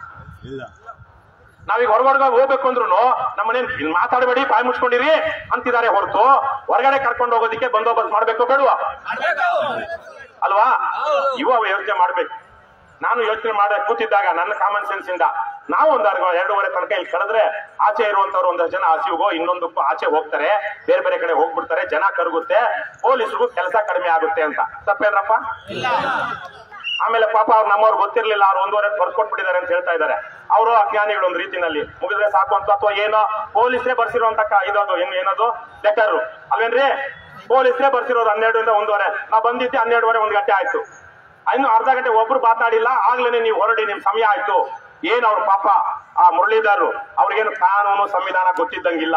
ನಾವೀಗ ಹೊರಗಡೆ ಹೋಗ್ಬೇಕು ಅಂದ್ರು ನಮ್ಮನೇನ್ ಇಲ್ಲಿ ಮಾತಾಡಬೇಡಿ ಬಾಯಿ ಮುಚ್ಕೊಂಡಿರಿ ಅಂತಿದ್ದಾರೆ ಹೊರತು ಹೊರಗಡೆ ಕರ್ಕೊಂಡು ಹೋಗೋದಕ್ಕೆ ಬಂದೋಬಸ್ತ್ ಮಾಡ್ಬೇಕು ಬೇಡವಾ ಅಲ್ವಾ ಇವ ಯೋಚನೆ ಮಾಡ್ಬೇಕು ನಾನು ಯೋಚನೆ ಮಾಡ ಕೂತಿದ್ದಾಗ ನನ್ನ ಕಾಮನ್ ಸೆನ್ಸ್ ಇಂದ ನಾವು ಒಂದ್ ಅರ್ಧ- ಎರಡೂವರೆ ತನಕ ಇಲ್ಲಿ ಕಳೆದ್ರೆ ಆಚೆ ಇರುವಂತವ್ರು ಒಂದಷ್ಟು ಜನ ಹಸಿವಿಗೋ ಇನ್ನೊಂದಕ್ಕೂ ಆಚೆ ಹೋಗ್ತಾರೆ ಬೇರೆ ಬೇರೆ ಕಡೆ ಹೋಗ್ಬಿಡ್ತಾರೆ ಜನ ಕರಗುತ್ತೆ ಪೊಲೀಸರಿಗೂ ಕೆಲಸ ಕಡಿಮೆ ಆಗುತ್ತೆ ಅಂತ ತಪ್ಪೇನ್ರಪ್ಪ ಆಮೇಲೆ ಪಾಪ ಅವ್ರು ನಮ್ಮವ್ರು ಗೊತ್ತಿರ್ಲಿಲ್ಲ ಅವ್ರು ಒಂದೂವರೆ ಬರ್ಕೊಟ್ಬಿಟ್ಟಿದ್ದಾರೆ ಅಂತ ಹೇಳ್ತಾ ಇದ್ದಾರೆ ಅವರು ಅಜ್ಞಾನಿಗಳು ಒಂದು ರೀತಿನಲ್ಲಿ ಮುಗಿದ್ರೆ ಸಾಕು ಅಂತ ಅಥವಾ ಏನೋ ಪೊಲೀಸೇ ಬರ್ಸಿರುವಂತ ಕ- ಇದದು ಏನ್ ಏನದು ಲೆಟರ್ ಅಲ್ವೇನ್ರಿ ಪೊಲೀಸೇ ಬರ್ಸಿರೋದು ಹನ್ನೆರಡರಿಂದ ಒಂದೂವರೆ ನಾವು ಬಂದಿದ್ದೆ ಹನ್ನೆರಡುವರೆ ಒಂದ್ ಗಂಟೆ ಆಯ್ತು ಇನ್ನು ಅರ್ಧ ಗಂಟೆ ಒಬ್ರು ಮಾತಾಡಿಲ್ಲ ಆಗ್ಲೇನೆ ನೀವು ಹೊರಡಿ ನಿಮ್ ಸಮಯ ಆಯ್ತು ಏನ್ ಅವ್ರ ಪಾಪ ಆ ಮುರಳೀಧರು ಅವ್ರಿಗೇನು ಕಾನೂನು ಸಂವಿಧಾನ ಗೊತ್ತಿದ್ದಂಗಿಲ್ಲ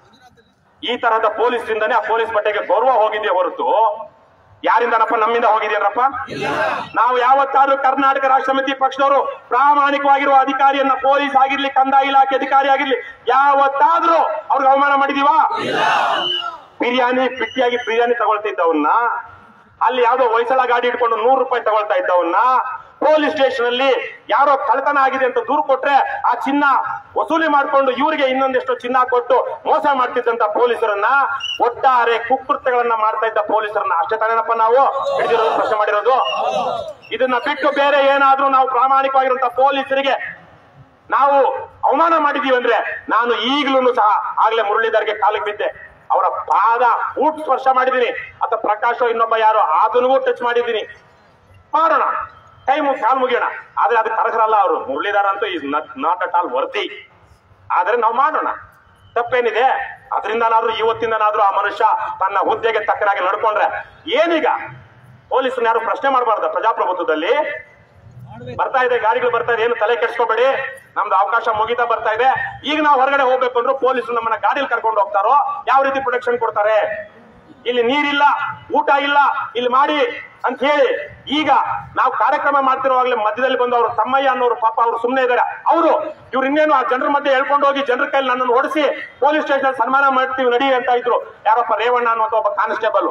ಈ ತರಹದ ಪೊಲೀಸರಿಂದಾನೇ ಆ ಪೊಲೀಸ್ ಬಟ್ಟೆಗೆ ಗೌರವ ಹೋಗಿದೆಯೇ ಹೊರತು ಯಾರಿಂದನಪ್ಪ ನಮ್ಮಿಂದ ಹೋಗಿದೆಯೇನಪ್ಪ ನಾವು ಯಾವತ್ತಾದ್ರೂ ಕರ್ನಾಟಕ ರಾಷ್ಟ್ರ ಸಮಿತಿ ಪಕ್ಷದವರು ಪ್ರಾಮಾಣಿಕವಾಗಿರುವ ಅಧಿಕಾರಿಯನ್ನ ಪೊಲೀಸ್ ಆಗಿರ್ಲಿ ಕಂದಾಯ ಇಲಾಖೆ ಅಧಿಕಾರಿ ಆಗಿರ್ಲಿ ಯಾವತ್ತಾದ್ರೂ ಅವ್ರಿಗೆ ಅವಮಾನ ಮಾಡಿದೀವಾ ಬಿರಿಯಾನಿ ಪಿಟ್ಟಿಯಾಗಿ ಬಿರಿಯಾನಿ ತಗೊಳ್ತಿದ್ದವನ್ನ ಅಲ್ಲಿ ಯಾವ್ದೋ ಹೊಯ್ಸಳ ಗಾಡಿ ಇಟ್ಕೊಂಡು ನೂರು ರೂಪಾಯಿ ತಗೊಳ್ತಾ ಇದ್ದವನ್ನ ಪೊಲೀಸ್ ಸ್ಟೇಷನ್ ಅಲ್ಲಿ ಯಾರೋ ಕಳ್ತನ ಆಗಿದೆ ಅಂತ ದೂರು ಕೊಟ್ರೆ ಆ ಚಿನ್ನ ವಸೂಲಿ ಮಾಡ್ಕೊಂಡು ಇವರಿಗೆ ಇನ್ನೊಂದಿಷ್ಟು ಚಿನ್ನ ಕೊಟ್ಟು ಮೋಸ ಮಾಡ್ತಿದ್ದಂತ ಪೊಲೀಸರನ್ನ ಒಟ್ಟಾರೆ ಕುಕೃತ್ಯಗಳನ್ನ ಮಾಡ್ತಾ ಇದ್ದ ಪೊಲೀಸರನ್ನ ಅಷ್ಟೇ ತಾನೇನಪ್ಪ ನಾವು ಹಿಡಿದಿರೋದು ಪ್ರಶ್ನೆ ಮಾಡಿರೋದು ಇದನ್ನ ಬಿಟ್ಟು ಬೇರೆ ಏನಾದ್ರೂ ನಾವು ಪ್ರಾಮಾಣಿಕವಾಗಿರುವಂತ ಪೊಲೀಸರಿಗೆ ನಾವು ಅವಮಾನ ಮಾಡಿದೀವಿ ಅಂದ್ರೆ ನಾನು ಈಗಲೂ ಸಹ ಆಗ್ಲೇ ಮುರಳೀಧರ್ಗೆ ಕಾಲಿಗೆ ಬಿದ್ದೆ ಅವರ ಪಾದ ಊಟ್ ಸ್ಪರ್ಶ ಮಾಡಿದೀನಿ ಅಥವಾ ಪ್ರಕಾಶ್ ಇನ್ನೊಬ್ಬ ಯಾರೋ ಅದನ್ನೂ ಟಚ್ ಮಾಡಿದ್ದೀನಿ ಮಾಡೋಣ ಟೈಮು ಕಾಲ್ ಮುಗಿಯೋಣ ಆದ್ರೆ ಅದು ಕರಕರಲ್ಲ ಅವರು ಮುರಳೀಧರ್ ಅಂತೂ is not at all worthy ಆದ್ರೆ ನಾವು ಮಾಡೋಣ ತಪ್ಪೇನಿದೆ ಅದರಿಂದನಾದ್ರೂ ಇವತ್ತಿಂದನಾದ್ರೂ ಆ ಮನುಷ್ಯ ತನ್ನ ಹುದ್ದೆಗೆ ತಕ್ಕನಾಗಿ ನಡ್ಕೊಂಡ್ರೆ ಏನೀಗ ಪೊಲೀಸನ್ನ ಯಾರು ಪ್ರಶ್ನೆ ಮಾಡಬಾರ್ದ ಪ್ರಜಾಪ್ರಭುತ್ವದಲ್ಲಿ ಬರ್ತಾ ಇದೆ ಗಾಡಿಗಳು ಬರ್ತಾ ಇದೆ ಏನು ತಲೆ ಕೆಡ್ಸ್ಕೋಬೇಡಿ ನಮ್ದು ಅವಕಾಶ ಮುಗಿತಾ ಬರ್ತಾ ಇದೆ ಈಗ ನಾವು ಹೊರಗಡೆ ಹೋಗ್ಬೇಕು ಅಂದ್ರೂ ಪೊಲೀಸರು ನಮ್ಮನ್ನ ಗಾಡಿಯಲ್ಲಿ ಕರ್ಕೊಂಡು ಹೋಗ್ತಾರೋ ಯಾವ ರೀತಿ ಪ್ರೊಟೆಕ್ಷನ್ ಕೊಡ್ತಾರೆ ಇಲ್ಲಿ ನೀರಿಲ್ಲ ಊಟ ಇಲ್ಲ ಇಲ್ಲಿ ಮಾಡಿ ಅಂತ ಹೇಳಿ ಈಗ ನಾವು ಕಾರ್ಯಕ್ರಮ ಮಾಡ್ತಿರುವಾಗಲೇ ಮಧ್ಯದಲ್ಲಿ ಬಂದು ಅವರು ತಮ್ಮಯ್ಯ ಅನ್ನೋರು ಪಾಪ ಅವರು ಸುಮ್ಮನೆ ಇದ್ದಾರೆ ಅವರು ಇವ್ರು ಇನ್ನೇನು ಆ ಜನರ ಮಧ್ಯೆ ಹೇಳ್ಕೊಂಡು ಹೋಗಿ ಜನರ ಕೈಲಿ ನನ್ನನ್ನು ಓಡಿಸಿ ಪೊಲೀಸ್ ಸ್ಟೇಷನ್ ಸನ್ಮಾನ ಮಾಡ್ತೀವಿ ನಡಿ ಅಂತ ಇದ್ರು ಯಾರಪ್ಪ ರೇವಣ್ಣ ಅನ್ನುವಂತ ಒಬ್ಬ ಕಾನ್ಸ್ಟೇಬಲ್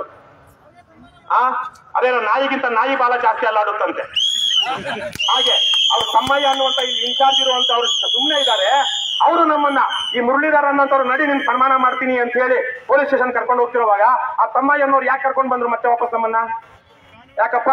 ಆ ಅದೇನೋ ನಾಯಿಗಿಂತ ನಾಯಿ ಬಾಲ ಜಾಸ್ತಿ ಅಲ್ಲಾಡುತ್ತಂತೆ ಹಾಗೆ ಅವ್ರ ತಮ್ಮಯ್ಯ ಅನ್ನುವಂತ ಇಲ್ಲಿ ಇನ್ಚಾರ್ಜ್ ಇರುವಂತ ಅವ್ರು ಸುಮ್ಮನೆ ಇದ್ದಾರೆ ಅವರು ನಮ್ಮನ್ನ ಈ ಮುರಳೀಧರ್ ಅನ್ನೋಂಥವ್ರು ನಡಿ ನಿನ್ ಸನ್ಮಾನ ಮಾಡ್ತೀನಿ ಅಂತ ಹೇಳಿ ಪೊಲೀಸ್ ಸ್ಟೇಷನ್ ಕರ್ಕೊಂಡು ಹೋಗ್ತಿರುವಾಗ ಆ ತಮ್ಮಯ್ಯ ಅನ್ನೋರು ಯಾಕೆ ಕರ್ಕೊಂಡು ಬಂದ್ರು ಮತ್ತೆ ವಾಪಸ್ ನಮ್ಮನ್ನ ಯಾಕಪ್ಪ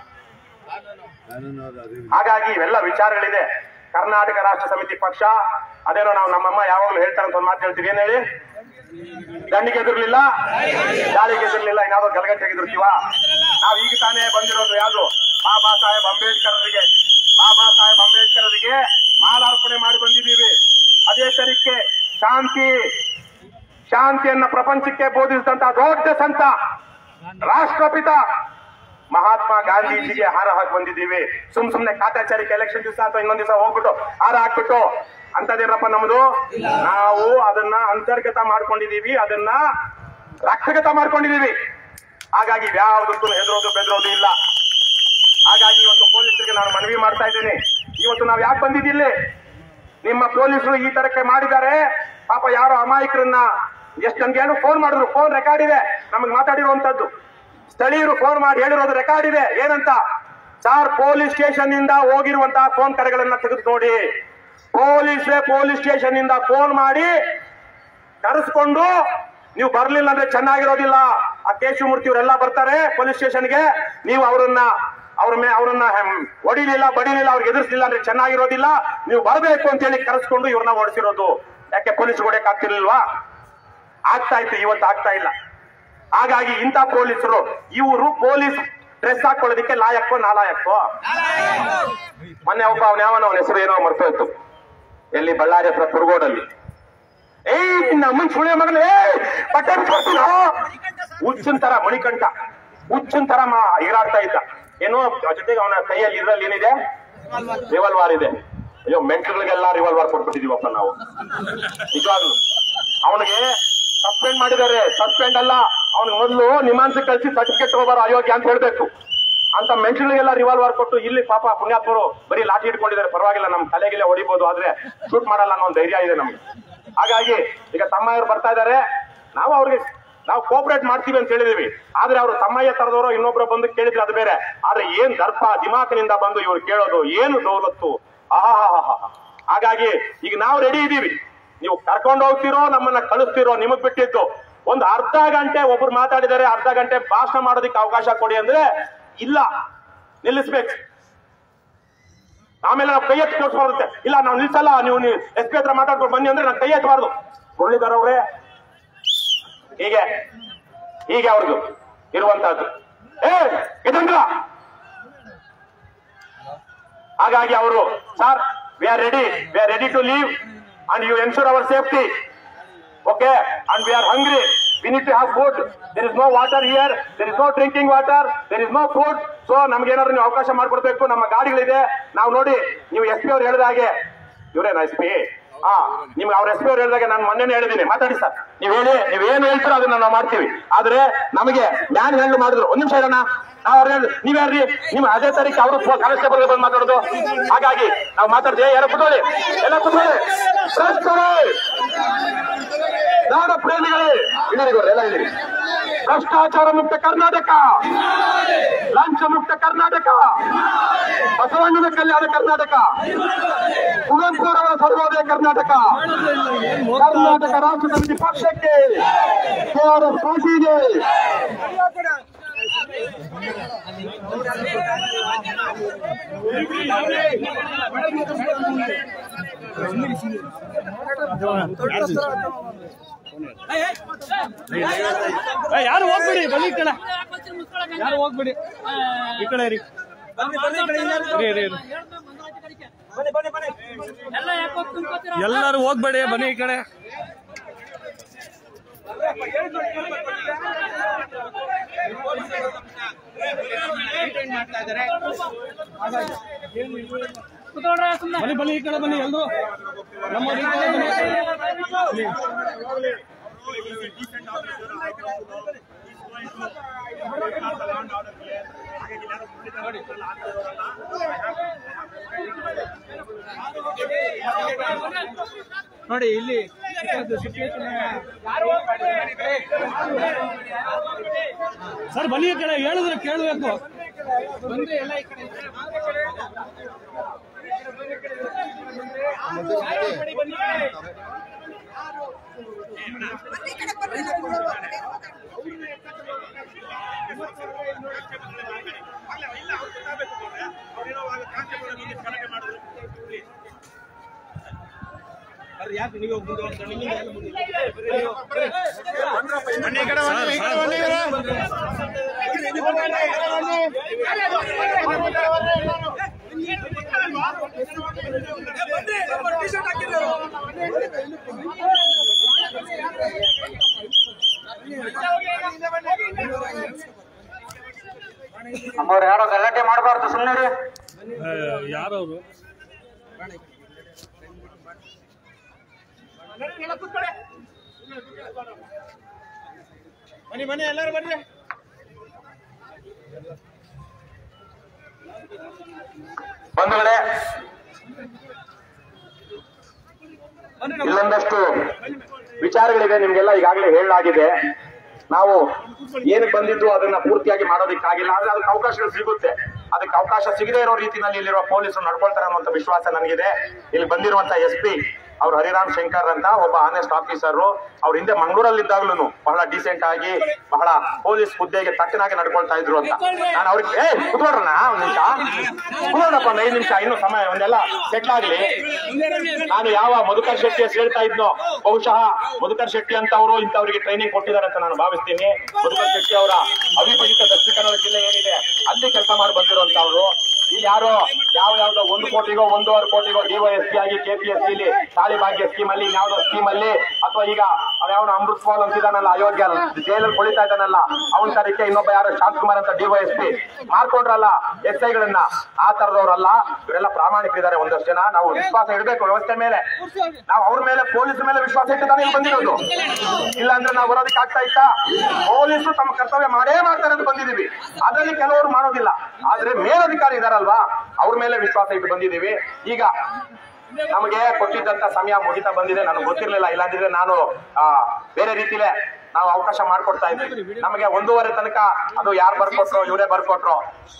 ಹಾಗಾಗಿ ಇವೆಲ್ಲ ವಿಚಾರಗಳಿದೆ ಕರ್ನಾಟಕ ರಾಷ್ಟ್ರ ಸಮಿತಿ ಪಕ್ಷ ಅದೇನೋ ನಾವು ನಮ್ಮಮ್ಮ ಯಾವಾಗಲೂ ಹೇಳ್ತಾರೆ ಅಂತ ಒಂದು ಮಾತು ಹೇಳ್ತೀವಿ ಏನ್ ಹೇಳಿ ದಂಡಿಗೆ ಎದುರ್ಲಿಲ್ಲ ಗಾಳಿಗೆ ಎದುರ್ಲಿಲ್ಲ ಇನ್ನಾವ್ದೋ ಗಲಗಟ್ಟೆಗೆ ಎದುರ್ತೀವ ನಾವ್ ಈಗ ತಾನೇ ಬಂದಿರೋದು ಯಾವ್ದು ಬಾಬಾ ಸಾಹೇಬ್ ಅಂಬೇಡ್ಕರ್ರಿಗೆ ಬಾಬಾ ಸಾಹೇಬ್ ಅಂಬೇಡ್ಕರ್ರಿಗೆ ಮಾಲಾರ್ಪಣೆ ಮಾಡಿ ಬಂದಿದ್ದೀವಿ ಅದೇ ತರೀಕೆ ಶಾಂತಿ ಶಾಂತಿಯನ್ನ ಪ್ರಪಂಚಕ್ಕೆ ಬೋಧಿಸಿದಂತ ದೊಡ್ಡ ಸಂತ ರಾಷ್ಟ್ರಪಿತ ಮಹಾತ್ಮ ಗಾಂಧೀಜಿಗೆ ಹಾರ ಹಾಕಿ ಬಂದಿದ್ದೀವಿ ಸುಮ್ ಸುಮ್ನೆ ಕಾಟಾಚಾರಿಕೆ ಎಲೆಕ್ಷನ್ ದಿವಸ ಅಥವಾ ಇನ್ನೊಂದ್ ದಿವಸ ಹೋಗ್ಬಿಟ್ಟು ಹಾರ ಹಾಕ್ಬಿಟ್ಟು ಅಂತದೇನಪ್ಪ ನಮ್ದು ನಾವು ಅದನ್ನ ಅಂತರ್ಗತ ಮಾಡ್ಕೊಂಡಿದೀವಿ ಅದನ್ನ ರಕ್ತಗತ ಮಾಡ್ಕೊಂಡಿದೀವಿ ಹಾಗಾಗಿ ಯಾವ್ದಕ್ಕೂ ಹೆದರೋದು ಬೆದರೋದು ಇಲ್ಲ ಹಾಗಾಗಿ ಇವತ್ತು ಪೊಲೀಸರಿಗೆ ನಾನು ಮನವಿ ಮಾಡ್ತಾ ಇದ್ದೀನಿ ಇವತ್ತು ನಾವು ಯಾಕೆ ಬಂದಿದ್ದಿಲ್ಲಿ ನಿಮ್ಮ ಪೊಲೀಸರು ಈ ತರಕ್ಕೆ ಮಾಡಿದ್ದಾರೆ ಪಾಪ ಯಾರೋ ಅಮಾಯಕರನ್ನ ಎಷ್ಟು ನನ್ಗೆ ಏನು ಫೋನ್ ಮಾಡಿದ್ರು ಫೋನ್ ರೆಕಾರ್ಡ್ ಇದೆ ನಮಗೆ ಮಾತಾಡಿರುವಂತದ್ದು ಸ್ಥಳೀಯರು ಫೋನ್ ಮಾಡಿ ಹೇಳಿರೋದು ರೆಕಾರ್ಡ್ ಇದೆ ಏನಂತ ಸಾರ್ ಪೊಲೀಸ್ ಸ್ಟೇಷನ್ ಇಂದ ಹೋಗಿರುವಂತಹ ಫೋನ್ ಕರೆಗಳನ್ನ ತೆಗೆದು ನೋಡಿ ಪೊಲೀಸೇ ಪೊಲೀಸ್ ಸ್ಟೇಷನ್ ಇಂದ ಫೋನ್ ಮಾಡಿ ಕರೆಸ್ಕೊಂಡು ನೀವು ಬರ್ಲಿಲ್ಲ ಅಂದ್ರೆ ಚೆನ್ನಾಗಿರೋದಿಲ್ಲ ಆ ಕೇಶವಮೂರ್ತಿ ಅವರೆಲ್ಲ ಬರ್ತಾರೆ ಪೊಲೀಸ್ ಸ್ಟೇಷನ್ಗೆ ನೀವು ಅವರನ್ನ ಅವ್ರ ಮೇ ಅವರನ್ನ ಹೊಡಿಲಿಲ್ಲ ಬಡಿಲಿಲ್ಲ ಅವ್ರಿಗೆ ಎದುರಿಸಲಿಲ್ಲ ಅಂದ್ರೆ ಚೆನ್ನಾಗಿರೋದಿಲ್ಲ ನೀವು ಬರಬೇಕು ಅಂತ ಹೇಳಿ ಕರೆಸ್ಕೊಂಡು ಇವ್ರನ್ನ ಓಡಿಸಿರೋದು ಯಾಕೆ ಪೊಲೀಸ್ ಹೊಡೆಯಕ್ ಆಗ್ತಿರ್ಲಿಲ್ವಾ ಆಗ್ತಾ ಇತ್ತು ಇವತ್ತು ಆಗ್ತಾ ಇಲ್ಲ ಹಾಗಾಗಿ ಇಂಥ ಪೊಲೀಸರು ಇವರು ಪೊಲೀಸ್ ಡ್ರೆಸ್ ಹಾಕೊಳ್ಳೋದಕ್ಕೆ ಲಾಯಕ್ಕೋ ನಾಲಾಯಕ್ಕೋ ಮೊನ್ನೆ ಒಬ್ಬ ಅವನ ಯಾವನ ಅವನ ಹೆಸರು ಏನೋ ಮರ್ತೋಯ್ತು ಎಲ್ಲಿ ಬಳ್ಳಾರಿ ಹತ್ರ ಕುರುಗೋಡಲ್ಲಿ ಏಯ್ ನಿನ್ನ ಅಮ್ಮನ್ ಸುಳಿಯ ಮಗನೇ ಬಟ್ಟೆ ಬಿಟ್ಕೊಡ್ತೀನ ಹುಚ್ಚನ್ ತರ ಮಣಿಕಂಠ ಹುಚ್ಚನ್ ತರ ಮಾ ಎಗರಾಡ್ತಾ ಇದ್ದ ಏನೋ ಜೊತೆಗೆ ಅವನ ಕೈಯಲ್ಲಿ ಇದ್ರಲ್ಲಿ ಏನಿದೆ ರಿವಲ್ವಾರ್ ಇದೆ ಅಯ್ಯೋ ಮೆಂಟ್ಗಳಿಗೆಲ್ಲ ರಿವಲ್ವಾರ್ ಕೊಟ್ಬಿಟ್ಟಿದೀವಪ್ಪ ನಾವು ನಿಜವಾಗ್ಲು ಅವನಿಗೆ ಸಸ್ಪೆಂಡ್ ಮಾಡಿದ್ದಾರೆ ಸಸ್ಪೆಂಡ್ ಅಲ್ಲ ಅವನಿಗೆ ಮೊದಲು ನಿಮಾನ್ಸಿ ಕಳಿಸಿ ಸರ್ಟಿಫಿಕೇಟ್ ತಗೋಬಾರ ಅಯೋಗ್ಯ ಅಂತ ಹೇಳ್ಬೇಕು ಅಂತ ಮೆಂಟ್ಗಳಿಗೆಲ್ಲ ರಿವಾಲ್ವರ್ ಕೊಟ್ಟು ಇಲ್ಲಿ ಪಾಪ ಪುಣ್ಯಾತ್ಮರು ಬರೀ ಲಾಠಿ ಇಟ್ಕೊಂಡಿದ್ದಾರೆ ಪರವಾಗಿಲ್ಲ ನಮ್ ತಲೆಗಿಲೆ ಹೊಡಿಬಹುದು ಆದ್ರೆ ಶೂಟ್ ಮಾಡಲ್ಲ ಅನ್ನೋ ಒಂದು ಧೈರ್ಯ ಇದೆ ನಮ್ಗೆ ಹಾಗಾಗಿ ಈಗ ತಮ್ಮಯ್ಯರು ಬರ್ತಾ ಇದ್ದಾರೆ ನಾವು ಅವ್ರಿಗೆ ನಾವು ಕೋಪರೇಟ್ ಮಾಡ್ತೀವಿ ಅಂತ ಹೇಳಿದೀವಿ ಆದ್ರೆ ಅವರು ತಮ್ಮಯ್ಯ ತರದವರು ಇನ್ನೊಬ್ರು ಬಂದು ಕೇಳಿದ್ರೆ ಅದು ಬೇರೆ ಆದ್ರೆ ಏನ್ ದರ್ಪ ದಿಮಾಕಿನಿಂದ ಬಂದು ಇವ್ರು ಕೇಳೋದು ಏನು ದೌಲತ್ತು ಆಹಾ ಹಾಗಾಗಿ ಈಗ ನಾವು ರೆಡಿ ಇದೀವಿ ನೀವು ಕರ್ಕೊಂಡು ಹೋಗ್ತಿರೋ ನಮ್ಮನ್ನ ಕಳಿಸ್ತಿರೋ ನಿಮಗ್ ಬಿಟ್ಟಿದ್ದು ಒಂದು ಅರ್ಧ ಗಂಟೆ ಒಬ್ರು ಮಾತಾಡಿದರೆ ಅರ್ಧ ಗಂಟೆ ಭಾಷಣ ಮಾಡೋದಕ್ಕೆ ಅವಕಾಶ ಕೊಡಿ ಅಂದ್ರೆ ಇಲ್ಲ ನಿಲ್ಲಿಸ್ಬೇಕು ಆಮೇಲೆ ನಾವು ಕೈ ಎತ್ತಿ ತೋರಿಸ್ಬಾರ್ದಂತೆ ಇಲ್ಲ ನಾವು ನಿಲ್ಸಲ್ಲ ನೀವು ಎಸ್ ಪಿ ಹತ್ರ ಮಾತಾಡ್ಕೊಂಡು ಬನ್ನಿ ಅಂದ್ರೆ ನಾನು ಕೈ ಎತ್ತಬಾರ್ದು ಮುರಳೀಧರ್ ಅವರೇ ಹೀಗೆ ಹೀಗೆ ಅವ್ರದ್ದು ಇರುವಂತಹದ್ದು ಏ ಇದನ್ರ ಹಾಗಾಗಿ ಅವರು sir we are ready we are ready to leave and you ensure our safety okay and we are hungry we need to have food there is no water here there is no drinking water there is no food so ನಮ್ಗೆ ಏನಾದ್ರು ನೀವು ಅವಕಾಶ ಮಾಡ್ಕೊಡ್ಬೇಕು ನಮ್ಮ ಗಾಡಿಗಳಿದೆ ನಾವು ನೋಡಿ ನೀವು ಎಸ್ ಪಿ ಅವ್ರು ಹೇಳಿದ ಹಾಗೆ ಇವರೇನಾ ಎಸ್ ಪಿ ಹಾ ನಿಮ್ಗೆ ಅವ್ರ ಎಸ್ ಪಿ ಅವ್ರು ಹೇಳಿದಾಗ ನಾನು ಮೊನ್ನೆ ಹೇಳಿದ್ದೀನಿ ಮಾತಾಡಿ ಸರ್ ನೀವು ಹೇಳಿ ನೀವು ಏನು ಹೇಳ್ತೀರೋ ಅದನ್ನ ನಾವು ಮಾಡ್ತೀವಿ ಆದ್ರೆ ನಮಗೆ ಮ್ಯಾನ್ ಹ್ಯಾಂಡ್ ಮಾಡಿದ್ರು ಒಂದ್ ನಿಮಿಷ ಇರೋಣ ನಾವು ಅವ್ರು ಹೇಳಿ ನೀವ್ ಯಾರ್ರಿ ನಿಮ್ ಅದೇ ತಾರೀಕು ಅವರು ಕಾನ್ಸ್ಟೇಬಲ್ ಬಂದು ಮಾತಾಡೋದು ಹಾಗಾಗಿ ನಾವು ಮಾತಾಡ್ತೀವಿ ಎಲ್ಲ ಕುತ್ಕೊಳ್ಳಿ ಎಲ್ಲ ಕುತ್ಕೊಳ್ಳಿ ಭ್ರಷ್ಟರೇ! ನಾಡ ಪ್ರೇಮಿಗಳೇ ಇಲ್ಲಿರಿ ಎಲ್ಲ ಇಲ್ಲಿರಿ ಭ್ರಷ್ಟಾಚಾರ ಮುಕ್ತ ಕರ್ನಾಟಕ ಲಂಚ ಮುಕ್ತ ಕರ್ನಾಟಕ ಬಸವಣ್ಣನ ಕಲ್ಯಾಣ ಕರ್ನಾಟಕ ಕುವೆಂಪುರವರ ಸರ್ವೋದಯ ಕರ್ನಾಟಕ ಕರ್ನಾಟಕ ರಾಷ್ಟ್ರ ಸಮಿತಿ ಪಕ್ಷಕ್ಕೆ ಕೆಆರ್ಎಸ್ ಪಾರ್ಟಿಗೆ ಏ, ಯಾರು ಹೋಗ್ಬಿಡಿ ಬನ್ನಿ ಈ ಕಡೆ ಯಾರು ಹೋಗ್ಬಿಡಿ ಈ ಕಡೆ ರೀ ಇರಿ, ಇರಿ, ಇರಿ. ಎಲ್ಲರೂ ಹೋಗ್ಬೇಡಿ ಬನ್ನಿ ಈ ಕಡೆ ಬನ್ನಿ ಬನ್ನಿ ಈ ಕಡೆ ಬನ್ನಿ ಎಲ್ರು ನಮ್ಮ ಈ ಕಡೆ ಬನ್ನಿ. ನೋಡಿ ಇಲ್ಲಿ ಸರ್ ಬನ್ನಿ ಈ ಕಡೆ ಹೇಳಿದ್ರೆ ಕೇಳಬೇಕು ನಮ್ಮವ್ರು ಯಾರೋ ಗಲಾಟೆ ಮಾಡಬಾರ್ದು ಸುಮ್ಮನೆ ಯಾರವರು ಬನ್ನಿ ಬನ್ನಿ ಎಲ್ಲರೂ ಬನ್ನಿ ಬಂಧುಗಳೇ ಇಲ್ಲೊಂದಷ್ಟು ವಿಚಾರಗಳಿವೆ ನಿಮ್ಗೆಲ್ಲ ಈಗಾಗಲೇ ಹೇಳಲಾಗಿದೆ ನಾವು ಏನಕ್ಕೆ ಬಂದಿದ್ದು ಅದನ್ನ ಪೂರ್ತಿಯಾಗಿ ಮಾಡೋದಕ್ಕಾಗಿಲ್ಲ ಆದ್ರೆ ಅದಕ್ಕೆ ಅವಕಾಶಗಳು ಸಿಗುತ್ತೆ ಅದಕ್ಕೆ ಅವಕಾಶ ಸಿಗದೇ ಇರೋ ರೀತಿಯಲ್ಲಿ ಇಲ್ಲಿರುವ ಪೊಲೀಸರು ನಡ್ಕೊಳ್ತಾರೆ ಅನ್ನುವಂಥ ವಿಶ್ವಾಸ ನನಗಿದೆ ಇಲ್ಲಿ ಬಂದಿರುವಂತ ಎಸ್ ಪಿ ಅವ್ರು ಹರಿರಾಮ್ ಶಂಕರ್ ಅಂತ ಒಬ್ಬ ಆನೆಸ್ಟ್ ಆಫೀಸರ್ ಅವ್ರ ಹಿಂದೆ ಮಂಗಳೂರಲ್ಲಿದ್ದಾಗ್ಲೂ ಬಹಳ ಡೀಸೆಂಟ್ ಆಗಿ ಬಹಳ ಪೊಲೀಸ್ ಹುದ್ದೆಗೆ ತಕ್ಕನಾಗಿ ನಡ್ಕೊಳ್ತಾ ಇದ್ರು ಅಂತ ನಾನು ಅವ್ರಿಗೆ ಏ ಕುತ್ಕೊಳ್ರಣ್ಣ ಒಂದ್ ನಿಮಿಷ ಕುತ್ಕೊಳ್ಳಪ್ಪ ಒಂದ್ ಐದು ನಿಮಿಷ ಇನ್ನೂ ಸಮಯ ಒಂದೆಲ್ಲ ಸೆಟ್ಲ್ ಆಗ್ಲಿ ನಾನು ಯಾವ ಮಧುಕರ್ ಶೆಟ್ಟಿ ಹೆಸರು ಹೇಳ್ತಾ ಇದ್ನೋ ಬಹುಶಃ ಮಧುಕರ್ ಶೆಟ್ಟಿ ಅಂತ ಅವರು ಇಂಥವರಿಗೆ ಟ್ರೈನಿಂಗ್ ಕೊಟ್ಟಿದ್ದಾರೆ ಅಂತ ನಾನು ಭಾವಿಸ್ತೀನಿ ಮಧುಕರ್ ಶೆಟ್ಟಿ ಅವರ ಅವಿಭಜಿತ ದಕ್ಷಿಣ ಕನ್ನಡ ಜಿಲ್ಲೆ ಏನಿದೆ ಅಲ್ಲಿ ಕೆಲಸ ಮಾಡಿ ಬಂದಿರುವಂತವ್ರು ಇಲ್ಲಿ ಯಾರೋ ಯಾವ ಯಾವ್ದೋ ಒಂದು ಕೋಟಿಗೋ ಒಂದೂವರೆ ಕೋಟಿಗೋ ಡಿವೈಎಸ್ಪಿ ಆಗಿ ಕೆಪಿಎಸ್ಸಿ ಇಲ್ಲಿ ತಾಳಿ ಭಾಗ್ಯ ಸ್ಕೀಮ್ ಅಲ್ಲಿ ಯಾವ್ದೋ ಸ್ಕೀಮ್ ಅಲ್ಲಿ ಅಥವಾ ಈಗ ಯಾವ ಅಮೃತ್ ಪಾಲ್ ಅಂತಿದಾನಲ್ಲ ಅಯೋಗ್ಯ ಜೈಲಲ್ಲಿ ಕುಳಿತಾ ಇದ್ದಾನಲ್ಲ ಅವನ ತರಕ್ಕೆ ಇನ್ನೊಬ್ಬ ಯಾರೋ ಶಾಂತಕುಮಾರ್ ಅಂತ ಡಿವೈಎಸ್ಪಿ ಮಾಡ್ಕೊಂಡ್ರಲ್ಲ ಎಸ್ ಐಗಳನ್ನ ಆ ತರದವರಲ್ಲ ಇವರೆಲ್ಲ ಪ್ರಾಮಾಣಿಕರಿದ್ದಾರೆ ಒಂದಷ್ಟು ಜನ ನಾವು ವಿಶ್ವಾಸ ಇಡಬೇಕು ವ್ಯವಸ್ಥೆ ಮೇಲೆ ನಾವು ಅವ್ರ ಮೇಲೆ ಪೊಲೀಸ್ ಮೇಲೆ ವಿಶ್ವಾಸ ಇಟ್ಟು ತಾನೇ ಇಲ್ಲಿ ಬಂದಿರೋದು ಇಲ್ಲ ಅಂದ್ರೆ ನಾವು ಬರೋದಕ್ಕೆ ಆಗ್ತಾ ಇತ್ತಾ ಪೊಲೀಸರು ತಮ್ಮ ಕರ್ತವ್ಯ ಮಾಡೇ ಮಾಡ್ತಾರೆ ಅಂತ ಬಂದಿದೀವಿ ಅದರಲ್ಲಿ ಕೆಲವರು ಮಾಡೋದಿಲ್ಲ ಆದ್ರೆ ಮೇಲಧಿಕಾರಿ ಇದಾರಲ್ವಾ ಅವ್ರ ಮೇಲೆ ವಿಶ್ವಾಸ ಇಟ್ಟು ಬಂದಿದೀವಿ ಈಗ ನಮಗೆ ಕೊಟ್ಟಿದ್ದಂತ ಸಮಯ ಮುಗಿತಾ ಬಂದಿದೆ ನನಗೆ ಗೊತ್ತಿರ್ಲಿಲ್ಲ ಇಲ್ಲಾಂದ್ರೆ ನಾನು ಆ, ಬೇರೆ ರೀತಿಲೇ ನಾವು ಅವಕಾಶ ಮಾಡ್ಕೊಡ್ತಾ ಇದ್ವಿ ನಮಗೆ ಒಂದೂವರೆ ತನಕ ಅದು ಯಾರು ಬರ್ಕೊಟ್ರು ಇವರೇ ಬರ್ಕೊಟ್ರು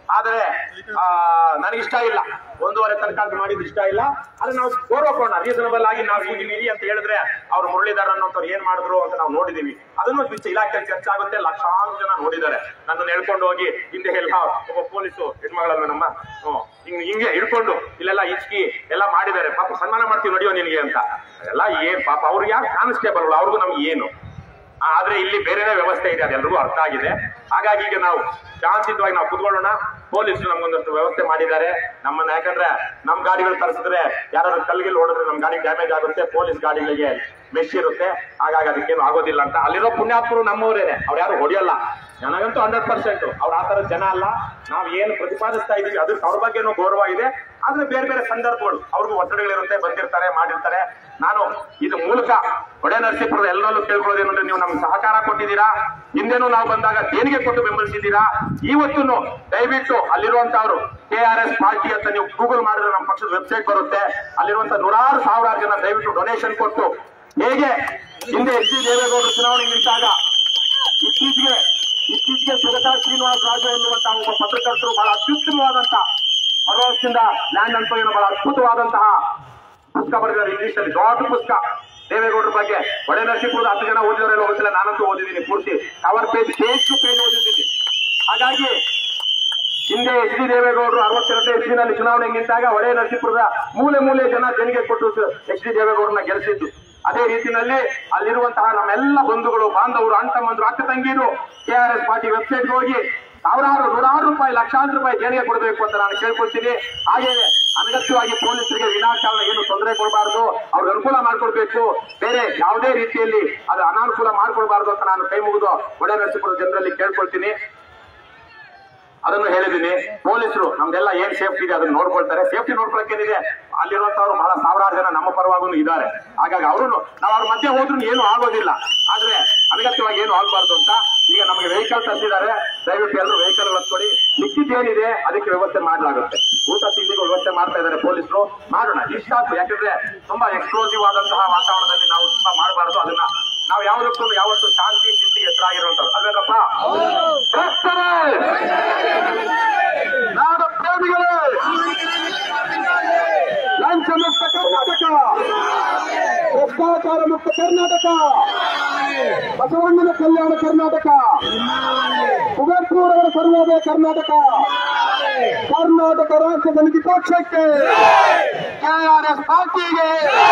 ಆದ್ರೆ ಆ, ನನಗಿಷ್ಟ ಇಲ್ಲ ಒಂದೂವರೆ ತನಕ ಅದು ಮಾಡಿದ್ದು ಇಷ್ಟ ಇಲ್ಲ ಆದ್ರೆ ನಾವು ಗೌರವಕೋಣ ರೀಸನಬಲ್ ಆಗಿ ನಾವು ಈಗ ಇರಿ ಅಂತ ಹೇಳಿದ್ರೆ ಅವ್ರು ಮುರಳೀಧರ್ ಅನ್ನೋಂಥವ್ರು ಏನ್ ಮಾಡಿದ್ರು ಅಂತ ನಾವು ನೋಡಿದೀವಿ ಅದನ್ನು ವಿಚ- ಇಲಾಖೆ ಚರ್ಚೆ ಆಗುತ್ತೆ ಲಕ್ಷಾಂತರ ಜನ ನೋಡಿದ್ದಾರೆ ನನ್ನನ್ನು ಹೇಳ್ಕೊಂಡು ಹೋಗಿ ಹಿಂದೆ ಎಲ್ಲ ಒಬ್ಬ ಪೊಲೀಸು ಹೆಣ್ಮಗಳಲ್ವ ನಮ್ಮ ಹ್ಮ್, ಹಿಂಗ್ ಹಿಂಗೆ ಹಿಡ್ಕೊಂಡು ಇಲ್ಲೆಲ್ಲ ಇಚ್ಕಿ ಎಲ್ಲ ಮಾಡಿದ್ದಾರೆ ಪಾಪ ಸನ್ಮಾನ ಮಾಡ್ತೀವಿ ನೋಡಿಯೋ ನಿನಗೆ ಅಂತ ಎಲ್ಲ ಏನ್ ಪಾಪ ಅವ್ರಿಗೆ ಯಾರು ಕಾನ್ಸ್ಟೇಬಲ್ ಅವ್ರಿಗೂ ನಮ್ಗೆ ಏನು ಆ, ಆದ್ರೆ ಇಲ್ಲಿ ಬೇರೆನೇ ವ್ಯವಸ್ಥೆ ಇದೆ ಅದೆಲ್ಲರಿಗೂ ಅರ್ಥ ಆಗಿದೆ ಹಾಗಾಗಿ ಈಗ ನಾವು ಶಾಂತಿಯುತವಾಗಿ ನಾವು ಕುತ್ಕೊಳ್ಳೋಣ ಪೊಲೀಸರು ನಮ್ಗೊಂದಷ್ಟು ವ್ಯವಸ್ಥೆ ಮಾಡಿದ್ದಾರೆ ನಮ್ಮನ್ನ ಯಾಕಂದ್ರೆ ನಮ್ ಗಾಡಿಗಳು ತರಿಸಿದ್ರೆ ಯಾರಾದ್ರೂ ಕಲ್ಗಿಲ್ ಹೊಡೆದ್ರೆ ನಮ್ ಗಾಡಿ ಡ್ಯಾಮೇಜ್ ಆಗುತ್ತೆ ಪೊಲೀಸ್ ಗಾಡಿಗಳಿಗೆ ಮೆಶ್ ಇರುತ್ತೆ ಹಾಗಾಗಿ ಅದಕ್ಕೇನು ಆಗೋದಿಲ್ಲ ಅಂತ ಅಲ್ಲಿರೋ ಪುಣ್ಯಾತ್ಮರು ನಮ್ಮವರೇನೆ ಅವ್ರು ಯಾರು ಹೊಡೆಯಲ್ಲ ನನಗಂತೂ ಹಂಡ್ರೆಡ್ ಪರ್ಸೆಂಟ್ ಅವ್ರ ಆ ಥರದ ಜನ ಅಲ್ಲ ನಾವ್ ಏನು ಪ್ರತಿಪಾದಿಸ್ತಾ ಇದೀವಿ ಅದಕ್ಕೆ ಅವ್ರ ಬಗ್ಗೆನೂ ಗೌರವ ಇದೆ ಆದ್ರೆ ಬೇರೆ ಬೇರೆ ಸಂದರ್ಭಗಳು ಅವ್ರಿಗೂ ಒತ್ತಡಗಳಿರುತ್ತೆ ಬಂದಿರ್ತಾರೆ ಮಾಡಿರ್ತಾರೆ ನಾನು ಇದು ಮೂಲಕ ಒಡೆ ನರಸೀಪುರದ ಎಲ್ಲರಲ್ಲೂ ಕೇಳ್ಕೊಳ್ಳೋದೇನಂದ್ರೆ ನೀವು ನಮ್ಗೆ ಸಹಕಾರ ಕೊಟ್ಟಿದ್ದೀರಾ ಹಿಂದೆನೂ ನಾವು ಬಂದಾಗ ದೇಣಿಗೆ ಕೊಟ್ಟು ಬೆಂಬಲಿಸಿದ್ದೀರಾ ಇವತ್ತು ದಯವಿಟ್ಟು ಅಲ್ಲಿರುವಂತವ್ರು ಕೆ ಆರ್ ಎಸ್ ಪಾರ್ಟಿ ಅಂತ ನೀವು ಗೂಗಲ್ ಮಾಡಿದ್ರೆ ನಮ್ಮ ಪಕ್ಷದ ವೆಬ್ಸೈಟ್ ಬರುತ್ತೆ ಅಲ್ಲಿರುವಂತ ನೂರಾರು ಸಾವಿರಾರು ಜನ ದಯವಿಟ್ಟು ಡೊನೇಷನ್ ಕೊಟ್ಟು ಹೇಗೆ ಹಿಂದೆ ಎಚ್ ಡಿ ದೇವೇಗೌಡರು ಚುನಾವಣೆ ನಿಂತಾಗ ಇತ್ತೀಚೆಗೆ ಇತ್ತೀಚೆಗೆ ಸುಗತಾ ಶ್ರೀನಿವಾಸ ರಾಜು ಎನ್ನುವಂತಹ ಒಬ್ಬ ಪತ್ರಕರ್ತರು ಬಹಳ ಅತ್ಯುತ್ತಮವಾದಂತ ಭರವಸೆಯಿಂದ ಲ್ಯಾಂಡ್ ಅಂತ ಏನೋ ಬಹಳ ಅದ್ಭುತವಾದಂತಹ ಪುಸ್ತಕ ಬರೆದಿದ್ದಾರೆ ಇಂಗ್ಲಿಷ್ ಅಲ್ಲಿ ದೊಡ್ಡ ಪುಸ್ತಕ ದೇವೇಗೌಡರ ಬಗ್ಗೆ ಒಡೆ ನರಸೀಪುರದ ಹತ್ತು ಜನ ಓದಿದವರೆಲ್ಲ ಓದಿಲ್ಲ ನಾನಂತೂ ಓದಿದ್ದೀನಿ ಪೂರ್ತಿ cover page page to page ಓದಿದ್ದೀನಿ ಹಾಗಾಗಿ ಹಿಂದೆ ಎಚ್ ಡಿ ದೇವೇಗೌಡರು ಅರವತ್ತೆರಡನೇ ಇಸ್ವಿನಲ್ಲಿ ಚುನಾವಣೆ ನಿಂತಾಗ ಒಡೆ ನರಸೀಪುರದ ಮೂಲೆ ಮೂಲೆ ಜನ ತೆರಿಗೆ ಕೊಟ್ಟು ಎಚ್ ಡಿ ದೇವೇಗೌಡರನ್ನ ಗೆಲ್ಲಿಸಿದ್ದು ಅದೇ ರೀತಿಯಲ್ಲಿ ಅಲ್ಲಿರುವಂತಹ ನಮ್ಮೆಲ್ಲ ಬಂಧುಗಳು ಬಾಂಧವರು ಅಣ್ಣ ತಮ್ಮಂದ್ರು ಅಕ್ಕ ತಂಗಿರು ಕೆ ಆರ್ ಎಸ್ ಪಾರ್ಟಿ ವೆಬ್ಸೈಟ್ಗೆ ಹೋಗಿ ಸಾವಿರಾರು ನೂರಾರು ರೂಪಾಯಿ ಲಕ್ಷಾಂತರ ರೂಪಾಯಿ ದೇಣಿಗೆ ಕೊಡಬೇಕು ಅಂತ ನಾನು ಕೇಳ್ಕೊಳ್ತೀನಿ ಹಾಗೆ ಅನಗತ್ಯವಾಗಿ ಪೊಲೀಸರಿಗೆ ವಿನಾಕಾರಣ ಏನು ತೊಂದರೆ ಕೊಡಬಾರದು ಅವ್ರಿಗೆ ಅನುಕೂಲ ಮಾಡ್ಕೊಡ್ಬೇಕು ಬೇರೆ ಯಾವುದೇ ರೀತಿಯಲ್ಲಿ ಅದು ಅನಾನುಕೂಲ ಮಾಡ್ಕೊಡ್ಬಾರ್ದು ಅಂತ ನಾನು ಕೈ ಮುಗಿದು ಒಡೆ ನರಸೀಪುರ ಜನರಲ್ಲಿ ಕೇಳ್ಕೊಳ್ತೀನಿ ಅದನ್ನು ಹೇಳಿದ್ದೀನಿ ಪೊಲೀಸರು ನಮ್ದೆಲ್ಲ ಏನ್ ಸೇಫ್ಟಿ ಇದೆ ಅದನ್ನ ನೋಡ್ಕೊಳ್ತಾರೆ ಸೇಫ್ಟಿ ನೋಡ್ಕೊಳಕ್ ಏನಿದೆ ಅಲ್ಲಿರುವಂತವ್ರು ಬಹಳ ಸಾವಿರಾರು ಜನ ನಮ್ಮ ಪರವಾಗೂ ಇದ್ದಾರೆ ಹಾಗಾಗಿ ಅವರು ನಾವು ಅವ್ರ ಮಧ್ಯೆ ಹೋದ್ರೂ ಏನು ಆಗೋದಿಲ್ಲ ಆದ್ರೆ ಅನಗತ್ಯವಾಗಿ ಏನು ಆಗ್ಬಾರ್ದು ಅಂತ ಈಗ ನಮಗೆ ವೆಹಿಕಲ್ ತರಿಸಿದ್ದಾರೆ ದಯವಿಟ್ಟು ಎಲ್ಲರೂ ವೆಹಿಕಲ್ ಹತ್ಕೊಡಿ ಮಿಕ್ಕಿದ್ದೇನಿದೆ ಅದಕ್ಕೆ ವ್ಯವಸ್ಥೆ ಮಾಡಲಾಗುತ್ತೆ ಊಟ ತಿಂಡಿಗೂ ವ್ಯವಸ್ಥೆ ಮಾಡ್ತಾ ಇದ್ದಾರೆ ಪೊಲೀಸರು ಮಾಡೋಣ ಇಷ್ಟಾದ್ರು ಯಾಕಂದ್ರೆ ತುಂಬಾ ಎಕ್ಸ್ಪ್ಲೋಸಿವ್ ಆದಂತಹ ವಾತಾವರಣದಲ್ಲಿ ನಾವು ತುಂಬಾ ಮಾಡಬಾರ್ದು ಅದನ್ನ ನಾವು ಯಾವುದಕ್ಕೂ ಯಾವತ್ತು ಶಾಂತಿ ಚಿಂತೆಗೆ ಹೆಸರಾಗಿರುವಂತವ್ರು ಅಲ್ವೇನಪ್ಪ ಕ್ರೈಸ್ತರೇ! ನಾಡ ಪ್ರೇಮಿಗಳೇ ಲಂಚ ಮುಕ್ತ ಕರ್ನಾಟಕ ಭ್ರಷ್ಟಾಚಾರ ಮುಕ್ತ ಕರ್ನಾಟಕ ಬಸವಣ್ಣನ ಕಲ್ಯಾಣ ಕರ್ನಾಟಕ ಕುವೆಂಪುರವರ ಸರ್ವೋದಯ ಕರ್ನಾಟಕ ಕರ್ನಾಟಕ ರಾಷ್ಟ್ರ ಸಮಿತಿ ಪಕ್ಷಕ್ಕೆ ಕೆಆರ್ಎಸ್ ಪಾರ್ಟಿಗೆ